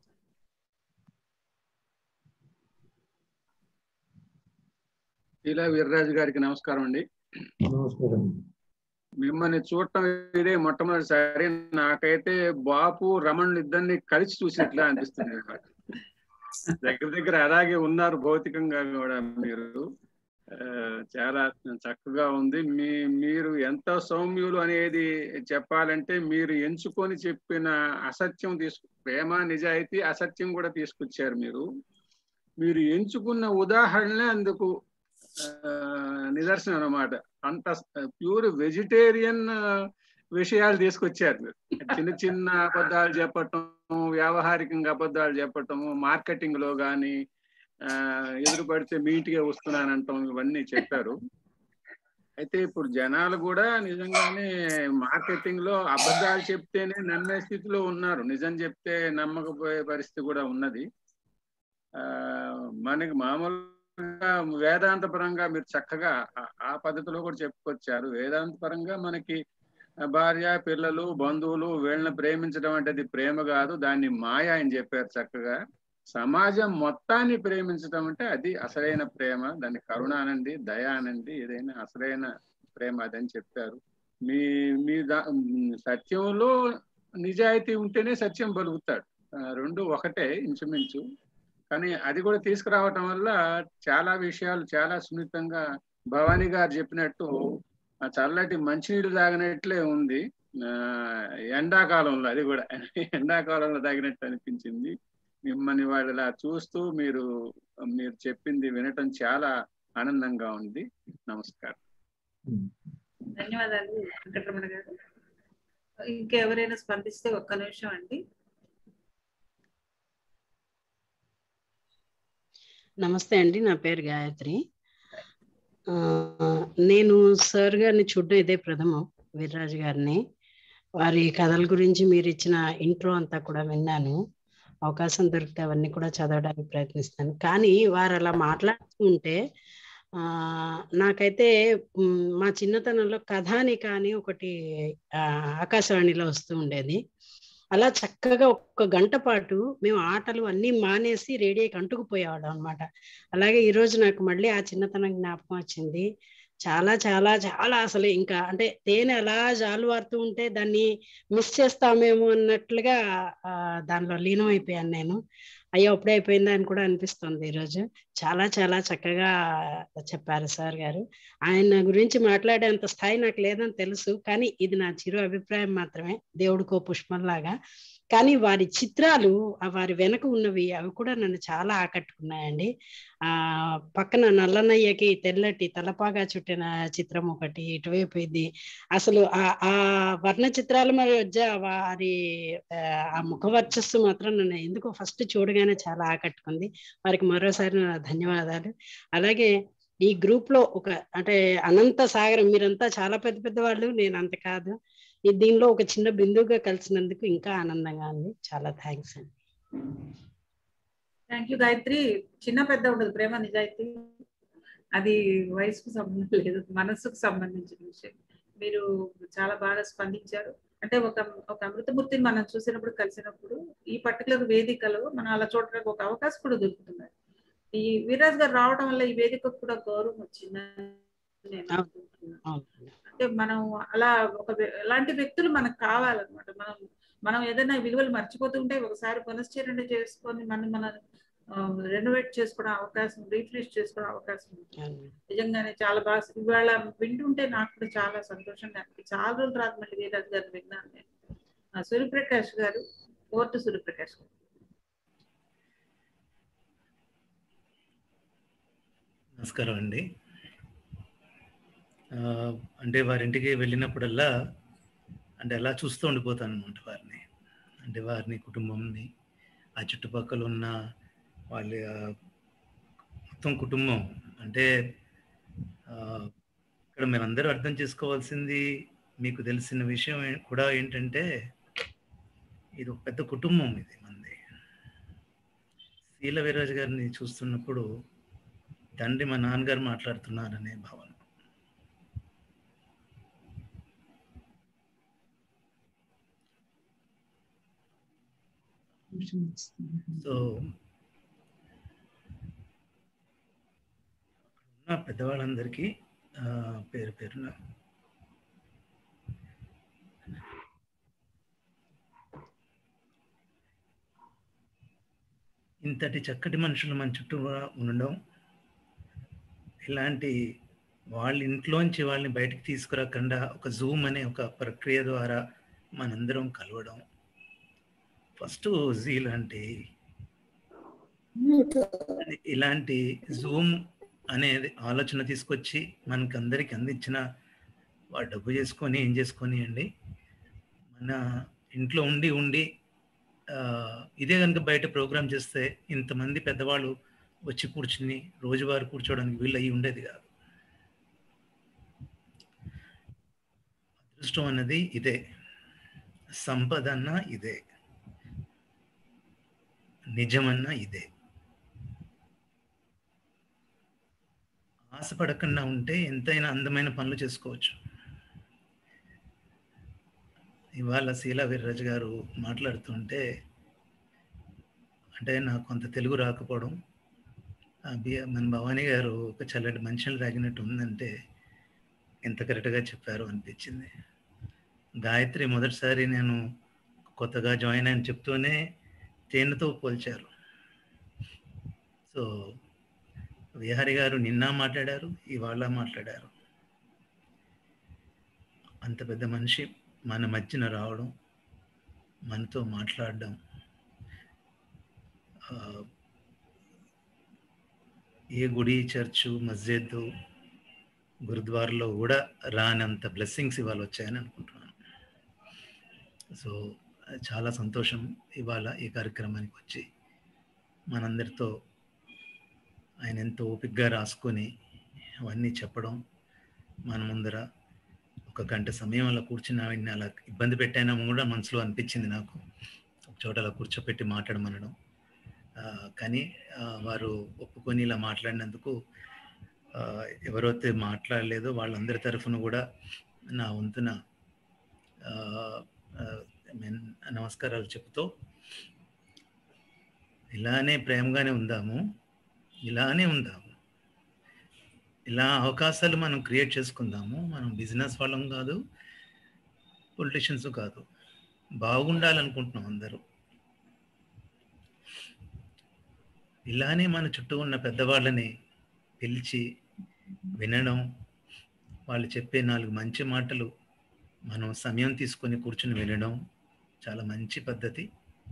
ఇలా వీర్రాజు గారికి నమస్కారం అండి నమస్కారం మిమ్మల్ని చూడటం ఇదే మొట్టమొదటిసారి నాకైతే బాపు రమణ్ ఇద్దరిని కలిసి చూసినట్లా అనిపిస్తుంది అన్నమాట. దగ్గర దగ్గర అలాగే ఉన్నారు భౌతికంగా కూడా మీరు ఆ, చాలా చక్కగా ఉంది మీ మీరు ఎంత సౌమ్యులు అనేది చెప్పాలంటే మీరు ఎంచుకొని చెప్పిన అసత్యం తీసుకు ప్రేమ నిజాయితీ అసత్యం కూడా తీసుకొచ్చారు మీరు మీరు ఎంచుకున్న ఉదాహరణలే అందుకు ఆ, నిదర్శనం అన్నమాట అంత ప్యూర్ వెజిటేరియన్ విషయాలు తీసుకొచ్చారు మీరు చిన్న చిన్న అబద్ధాలు చెప్పటం వ్యావహారికంగా అబద్ధాలు చెప్పటము మార్కెటింగ్ లో కానీ ఎదురు పడితే మీ ఇంటికే వస్తున్నానంటాం ఇవన్నీ చెప్పారు అయితే ఇప్పుడు జనాలు కూడా నిజంగానే మార్కెటింగ్ లో అబద్ధాలు చెప్తేనే నమ్మే స్థితిలో ఉన్నారు నిజం చెప్తే నమ్మకపోయే పరిస్థితి కూడా ఉన్నది ఆ మనకి మామూలుగా వేదాంత పరంగా మీరు చక్కగా ఆ- ఆ పద్ధతిలో కూడా చెప్పుకొచ్చారు వేదాంత పరంగా మనకి భార్య పిల్లలు బంధువులు వీళ్ళని ప్రేమించడం అంటే అది ప్రేమ కాదు దాన్ని మాయ అని చెప్పారు చక్కగా సమాజం మొత్తాన్ని ప్రేమించడం అంటే అది అసలైన ప్రేమ దాన్ని కరుణ అనండి దయ అనండి ఏదైనా అసలైన ప్రేమ అదని చెప్పారు మీ మీ దా- ఉమ్, సత్యంలో నిజాయితీ ఉంటేనే సత్యం పలుకుతాడు ఆ, రెండు ఒకటే ఇంచుమించు కానీ అది కూడా తీసుకురావటం వల్ల చాలా విషయాలు చాలా సున్నితంగా భవానీ గారు చెప్పినట్టు ఆ చల్లటి మంచినీళ్ళు తాగినట్లే ఉంది ఆ ఎండాకాలంలో అది కూడా ఎండాకాలంలో తాగినట్టు అనిపించింది మిమ్మల్ని వాళ్ళు ఇలా చూస్తూ మీరు మీరు చెప్పింది వినటం చాలా ఆనందంగా ఉంది నమస్కారం ధన్యవాదాలు వెంకటరమణ గారు ఇంకెవరైనా స్పందిస్తే ఒక్క నిమిషం అండి నమస్తే అండి నా పేరు గాయత్రి ఆ, నేను సార్ గారిని చూడడం ఇదే ప్రథమం వీర్రాజు గారిని వారి కథల గురించి మీరు ఇచ్చిన ఇంట్రో అంతా కూడా విన్నాను అవకాశం దొరికితే అవన్నీ కూడా చదవడానికి ప్రయత్నిస్తాను కానీ వారు అలా మాట్లాడుతూ ఉంటే ఆ నాకైతే మ్, మా చిన్నతనంలో కథానిక అని ఒకటి ఆ, ఆకాశవాణిలో వస్తూ ఉండేది అలా చక్కగా ఒక గంట పాటు మేము ఆటలు అన్నీ మానేసి రేడియోకి అంటుకుపోయేవాళ్ళం అనమాట అలాగే ఈ రోజు నాకు మళ్ళీ ఆ చిన్నతనం జ్ఞాపకం వచ్చింది చాలా చాలా చాలా అసలు ఇంకా అంటే తేనె అలా జాలువారుతూ ఉంటే దాన్ని మిస్ చేస్తామేమో అన్నట్లుగా ఆ, దానిలో లీనం అయిపోయాను నేను అయ్యో అప్పుడే అయిపోయిందా అని కూడా అనిపిస్తుంది ఈరోజు చాలా చాలా చక్కగా చెప్పారు సార్ గారు ఆయన గురించి మాట్లాడేంత స్థాయి నాకు లేదని తెలుసు కానీ ఇది నా చిరు అభిప్రాయం మాత్రమే దేవుడికో పుష్పంలాగా కానీ వారి చిత్రాలు ఆ వారి వెనక ఉన్నవి అవి కూడా నన్ను చాలా ఆకట్టుకున్నాయండి ఆ పక్కన నల్లనయ్యకి తెల్లటి తలపాగా చుట్టిన చిత్రం ఒకటి ఇటువైపు ఇది అసలు ఆ ఆ వర్ణ చిత్రాల మధ్య వారి ఆ, ఆ ముఖ వర్చస్సు మాత్రం నన్ను ఎందుకో ఫస్ట్ చూడగానే చాలా ఆకట్టుకుంది వారికి మరోసారి నా ధన్యవాదాలు అలాగే ఈ గ్రూప్ లో ఒక అంటే అనంత సాగరం మీరంతా చాలా పెద్ద పెద్ద వాళ్ళు నేను అంత కాదు ఈ దీనిలో ఒక చిన్న బిందువుగా కలిసినందుకు ఇంకా ఆనందంగా ఉంది చాలా థ్యాంక్స్ అండి థ్యాంక్ యూ గాయత్రి చిన్న పెద్ద ఉండదు ప్రేమ నిజాయితీ అది వయసుకు సంబంధం లేదు మనస్సుకు సంబంధించిన విషయం మీరు చాలా బాగా స్పందించారు అంటే ఒక ఒక అమృతమూర్తిని మనం చూసినప్పుడు కలిసినప్పుడు ఈ పర్టికులర్ వేదికలో మనం అలా చూడడానికి ఒక అవకాశం కూడా దొరుకుతుంది ఈ వీరాజ్ గారు రావడం వల్ల ఈ వేదికకు కూడా గౌరవం వచ్చిందని నేను అనుకుంటున్నాను అవును. అంటే మనం అలా ఒక వ్య- ఎలాంటి వ్యక్తులు మనకు కావాలన్నమాట మనం మనం ఏదైనా విలువలు మర్చిపోతుంటే ఒకసారి పునశ్చరణ చేసుకొని మనం మన రెనోవేట్ చేసుకోవడం అవకాశం రీఫ్రెష్ చేసుకోవడం అవకాశం ఉంది అవును. నిజంగానే చాలా బాగా ఇవాళ వింటుంటే నాకు కూడా చాలా సంతోషంగా అనిపించింది చాలా రోజులు రాదు మళ్ళీ వీరాజ్ గారు విన్నాను నేను ఆ, సూర్యప్రకాష్ గారు కోర్టు సూర్యప్రకాష్ గారు నమస్కారం అండి ఆ, అంటే వారింటికి వెళ్ళినప్పుడల్లా అంటే అలా చూస్తూ ఉండిపోతాను అనమాట వారిని అంటే వారిని కుటుంబంని ఆ చుట్టుపక్కల ఉన్న వాళ్ళ మొత్తం కుటుంబం అంటే ఆ, ఇక్కడ మీరందరూ అర్థం చేసుకోవాల్సింది మీకు తెలిసిన విషయం ఏ- కూడా ఏంటంటే ఇది ఒక పెద్ద కుటుంబం ఇది మంది శీల వీరాజు గారిని చూస్తున్నప్పుడు తండ్రి మా నాన్నగారు మాట్లాడుతున్నారనే భావన సో ఉన్న పెద్దవాళ్ళందరికీ ఆ, పేరు పేరున ఇంతటి చక్కటి మనుషులు మన చుట్టూ ఉండడం ఇలాంటి వాళ్ళ ఇంట్లోంచి వాళ్ళని బయటకు తీసుకురాకుండా ఒక జూమ్ అనే ఒక ప్రక్రియ ద్వారా మనందరం కలవడం ఫస్ట్ జీ లాంటి ఇలాంటి జూమ్ అనేది ఆలోచన తీసుకొచ్చి మనకి అందరికి అందించిన వాడు డబ్బు చేసుకొని ఏం చేసుకొని అండి మన ఇంట్లో ఉండి ఉండి ఆ, ఇదే కనుక బయట ప్రోగ్రామ్ చేస్తే ఇంతమంది పెద్దవాళ్ళు వచ్చి కూర్చుని రోజువారు కూర్చోవడానికి వీళ్ళు అయ్యి ఉండేది కాదు అదృష్టం అన్నది ఇదే సంపద అన్న ఇదే నిజమన్న ఇదే ఆశపడకుండా ఉంటే ఎంతైనా అందమైన పనులు చేసుకోవచ్చు ఇవాళ శీలా వీర్రాజు గారు మాట్లాడుతుంటే అంటే నాకు కొంత తెలుగు రాకపోవడం ఆ బి- మన భవానీ గారు ఒక చల్లటి మనుషులు రాగినట్టు ఉందంటే ఎంత కరెక్ట్గా చెప్పారు అనిపించింది గాయత్రి మొదటిసారి నేను కొత్తగా జాయిన్ అని చెప్తూనే తేనెతో పోల్చారు సో విహారి గారు నిన్న మాట్లాడారు ఇవాళ మాట్లాడారు అంత పెద్ద మనిషి మన మధ్యన రావడం మనతో మాట్లాడడం ఆ, ఏ గుడి చర్చు మస్జిద్ గురుద్వారాలో కూడా రానంత బ్లెస్సింగ్స్ ఇవాళ వచ్చాయని అనుకుంటున్నాను సో చాలా సంతోషం ఇవాళ ఈ కార్యక్రమానికి వచ్చి మనందరితో ఆయన ఎంతో ఓపికగా రాసుకొని అవన్నీ చెప్పడం మన ముందర ఒక గంట సమయం అలా కూర్చుని ఆవిడని అలా ఇబ్బంది పెట్టానేమో కూడా మనసులో అనిపించింది నాకు ఒక చోట అలా కూర్చోపెట్టి మాట్లాడమనడం ఆ, కానీ ఆ, వారు ఒప్పుకొని ఇలా మాట్లాడినందుకు ఆ, ఎవరైతే మాట్లాడలేదో వాళ్ళందరి తరఫున కూడా నా వంతున ఆ, ఆ, I mean, నమస్కారాలు చెబుతూ ఇలానే ప్రేమగానే ఉందాము ఇలానే ఉందాము ఇలా అవకాశాలు మనం క్రియేట్ చేసుకుందాము మనం బిజినెస్ వాళ్ళం కాదు పొలిటీషియన్స్ కాదు బాగుండాలనుకుంటున్నాం అందరూ ఇలానే మన చుట్టూ ఉన్న పెద్దవాళ్ళని పిలిచి వినడం వాళ్ళు చెప్పే నాలుగు మంచి మాటలు మనం సమయం తీసుకొని కూర్చుని వినడం చాలా మంచి పద్ధతి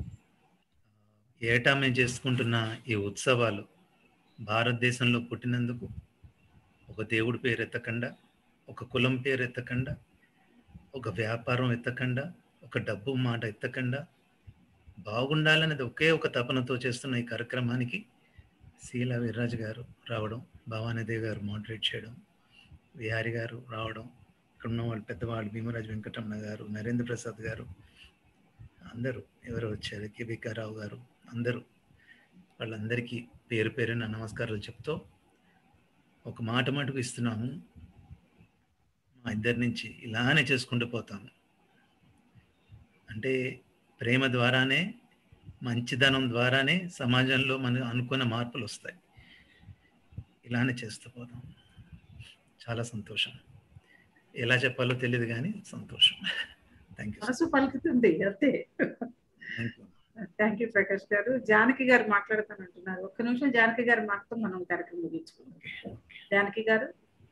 ఏటా మేము చేసుకుంటున్న ఈ ఉత్సవాలు భారతదేశంలో పుట్టినందుకు ఒక దేవుడి పేరు ఎత్తకుండా ఒక కులం పేరు ఎత్తకుండా ఒక వ్యాపారం ఎత్తకుండా ఒక డబ్బు మాట ఎత్తకుండా బాగుండాలనేది ఒకే ఒక తపనతో చేస్తున్న ఈ కార్యక్రమానికి శీలా వీర్రాజు గారు రావడం భవానీదేవి గారు మోడరేట్ చేయడం విహారి గారు రావడం ఇక్కడ ఉన్న వాళ్ళు పెద్దవాళ్ళు భీమరాజు వెంకటరమణ గారు నరేంద్ర ప్రసాద్ గారు అందరూ ఎవరు వచ్చారు కేబికా రావు గారు అందరూ వాళ్ళందరికీ పేరు పేరున నమస్కారాలు చెప్తూ ఒక మాట మటుకు ఇస్తున్నాము మా ఇద్దరి నుంచి ఇలానే చేసుకుంటూ పోతాము అంటే ప్రేమ ద్వారానే మంచిదనం ద్వారానే సమాజంలో మనం అనుకున్న మార్పులు వస్తాయి ఇలానే చేస్తూ పోదాం చాలా సంతోషం ఎలా చెప్పాలో తెలియదు కానీ సంతోషం థ్యాంక్ యూ మనసు పలుకుతుంది అంతే thank you thank you Prakash garu Janaki గారు మాట్లాడతానంటున్నారు ఒక్క నిమిషం జానకి గారి మాటతో మనం కార్యక్రమం ముగించుకుందాం జానకి గారు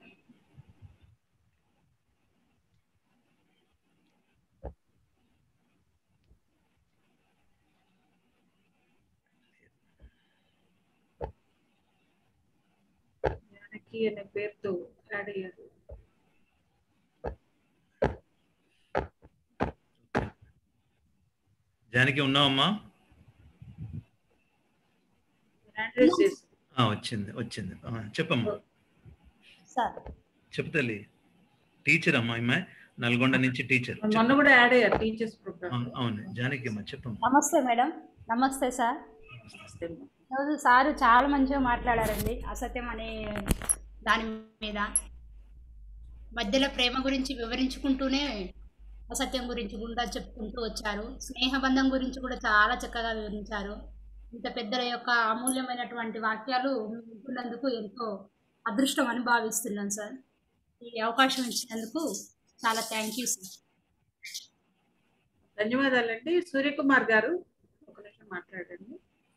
జానకి అనే పేరుతో యాడ్ అయ్యారు జానకి ఉన్నావమ్మా హ్యాండ్ రైజ్ చేసి ఆ, వచ్చింది వచ్చింది ఆ, చెప్పమ్మా సార్ చెప్పు తల్లి టీచర్ అమ్మా అమ్మాయి నల్గొండ నుంచి టీచర్ మొన్న కూడా యాడ్ అయ్యారు టీచర్స్ ప్రోగ్రామ్ అవును అవును జానకి అమ్మా చెప్పమ్మా నమస్తే మేడం నమస్తే సార్ ఈరోజు సారు చాలా మంచిగా మాట్లాడారండి అసత్యం అనే దాని మీద మధ్యలో ప్రేమ గురించి వివరించుకుంటూనే అసత్యం గురించి కూడా చెప్పుకుంటూ వచ్చారు స్నేహబంధం గురించి కూడా చాలా చక్కగా వివరించారు ఇంత పెద్దల యొక్క అమూల్యమైనటువంటి వాక్యాలు వింటున్నందుకు ఎంతో అదృష్టం అని భావిస్తున్నాను సార్ ఈ అవకాశం ఇచ్చినందుకు చాలా థ్యాంక్ యూ సార్ ధన్యవాదాలండి సూర్యకుమార్ గారు ఒక నిమిషం మాట్లాడండి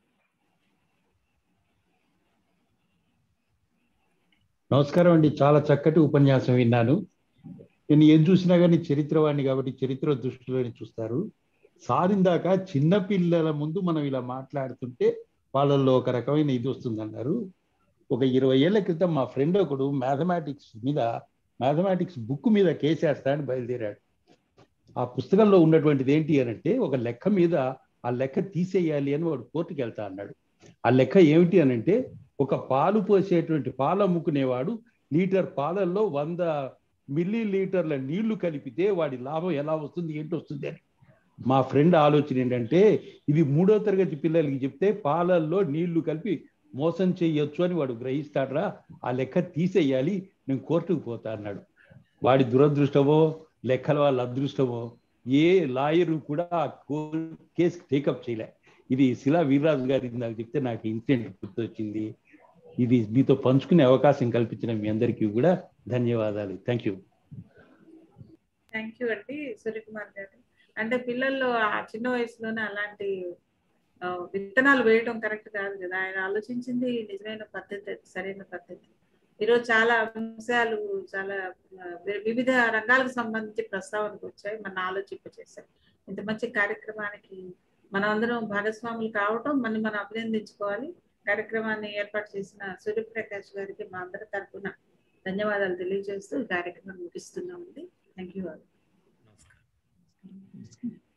నమస్కారం అండి చాలా చక్కటి ఉపన్యాసం విన్నాను నేను ఏం చూసినా కానీ చరిత్రవాణి కాబట్టి చరిత్ర దృష్టిలోనే చూస్తారు సారిందాక చిన్న పిల్లల ముందు మనం ఇలా మాట్లాడుతుంటే వాళ్ళల్లో ఒక రకమైన ఇది వస్తుందన్నారు ఒక ఇరవై ఏళ్ల క్రితం మా ఫ్రెండ్ ఒకడు మ్యాథమెటిక్స్ మీద మ్యాథమెటిక్స్ బుక్ మీద కేసేస్తా అని బయలుదేరాడు ఆ పుస్తకంలో ఉన్నటువంటిది ఏంటి అని అంటే ఒక లెక్క మీద ఆ లెక్క తీసేయాలి అని వాడు కోర్టుకి వెళ్తా అన్నాడు ఆ లెక్క ఏమిటి అని అంటే ఒక పాలు పోసేటువంటి పాలు అమ్ముకునేవాడు లీటర్ పాలల్లో వంద మిల్లీ లీటర్ల నీళ్లు కలిపితే వాడి లాభం ఎలా వస్తుంది ఏంటి వస్తుంది అని మా ఫ్రెండ్ ఆలోచన ఏంటంటే ఇది మూడో తరగతి పిల్లలకి చెప్తే పాలల్లో నీళ్లు కలిపి మోసం చెయ్యొచ్చు అని వాడు గ్రహిస్తాడ్రా ఆ లెక్క తీసేయాలి నేను కోర్టుకు పోతా అన్నాడు వాడి దురదృష్టమో లెక్కల వాళ్ళ అదృష్టమో ఏ లాయరు కూడా ఆ కేసు టేకప్ చేయలే ఇది శిలా వీర్రాజు గారి నాకు చెప్తే నాకు ఇన్సిడెంట్ గుర్తొచ్చింది ఇది మీతో పంచుకునే అవకాశం కల్పించిన మీ అందరికీ కూడా ధన్యవాదాలు థ్యాంక్ యూ థ్యాంక్ యూ అండి సూర్యకుమార్ గారు అంటే పిల్లల్లో ఆ చిన్న వయసులోనే అలాంటి ఆ, విత్తనాలు వేయడం కరెక్ట్ కాదు కదా ఆయన ఆలోచించింది నిజమైన పద్ధతి అది సరైన పద్ధతి ఈరోజు చాలా అంశాలు చాలా ఆ, వి- వివిధ రంగాలకు సంబంధించి ప్రస్తావనకు వచ్చాయి మన ఆలోచింప చేశాయి ఇంత మంచి కార్యక్రమానికి మనం అందరం భాగస్వాములు కావటం మనం మనం అభినందించుకోవాలి కార్యక్రమాన్ని ఏర్పాటు చేసిన సూర్యప్రకాష్ గారికి మా అందరి తరఫున ధన్యవాదాలు తెలియజేస్తూ ఈ కార్యక్రమం ముగిస్తున్నామండి థ్యాంక్ యూ నమస్కారం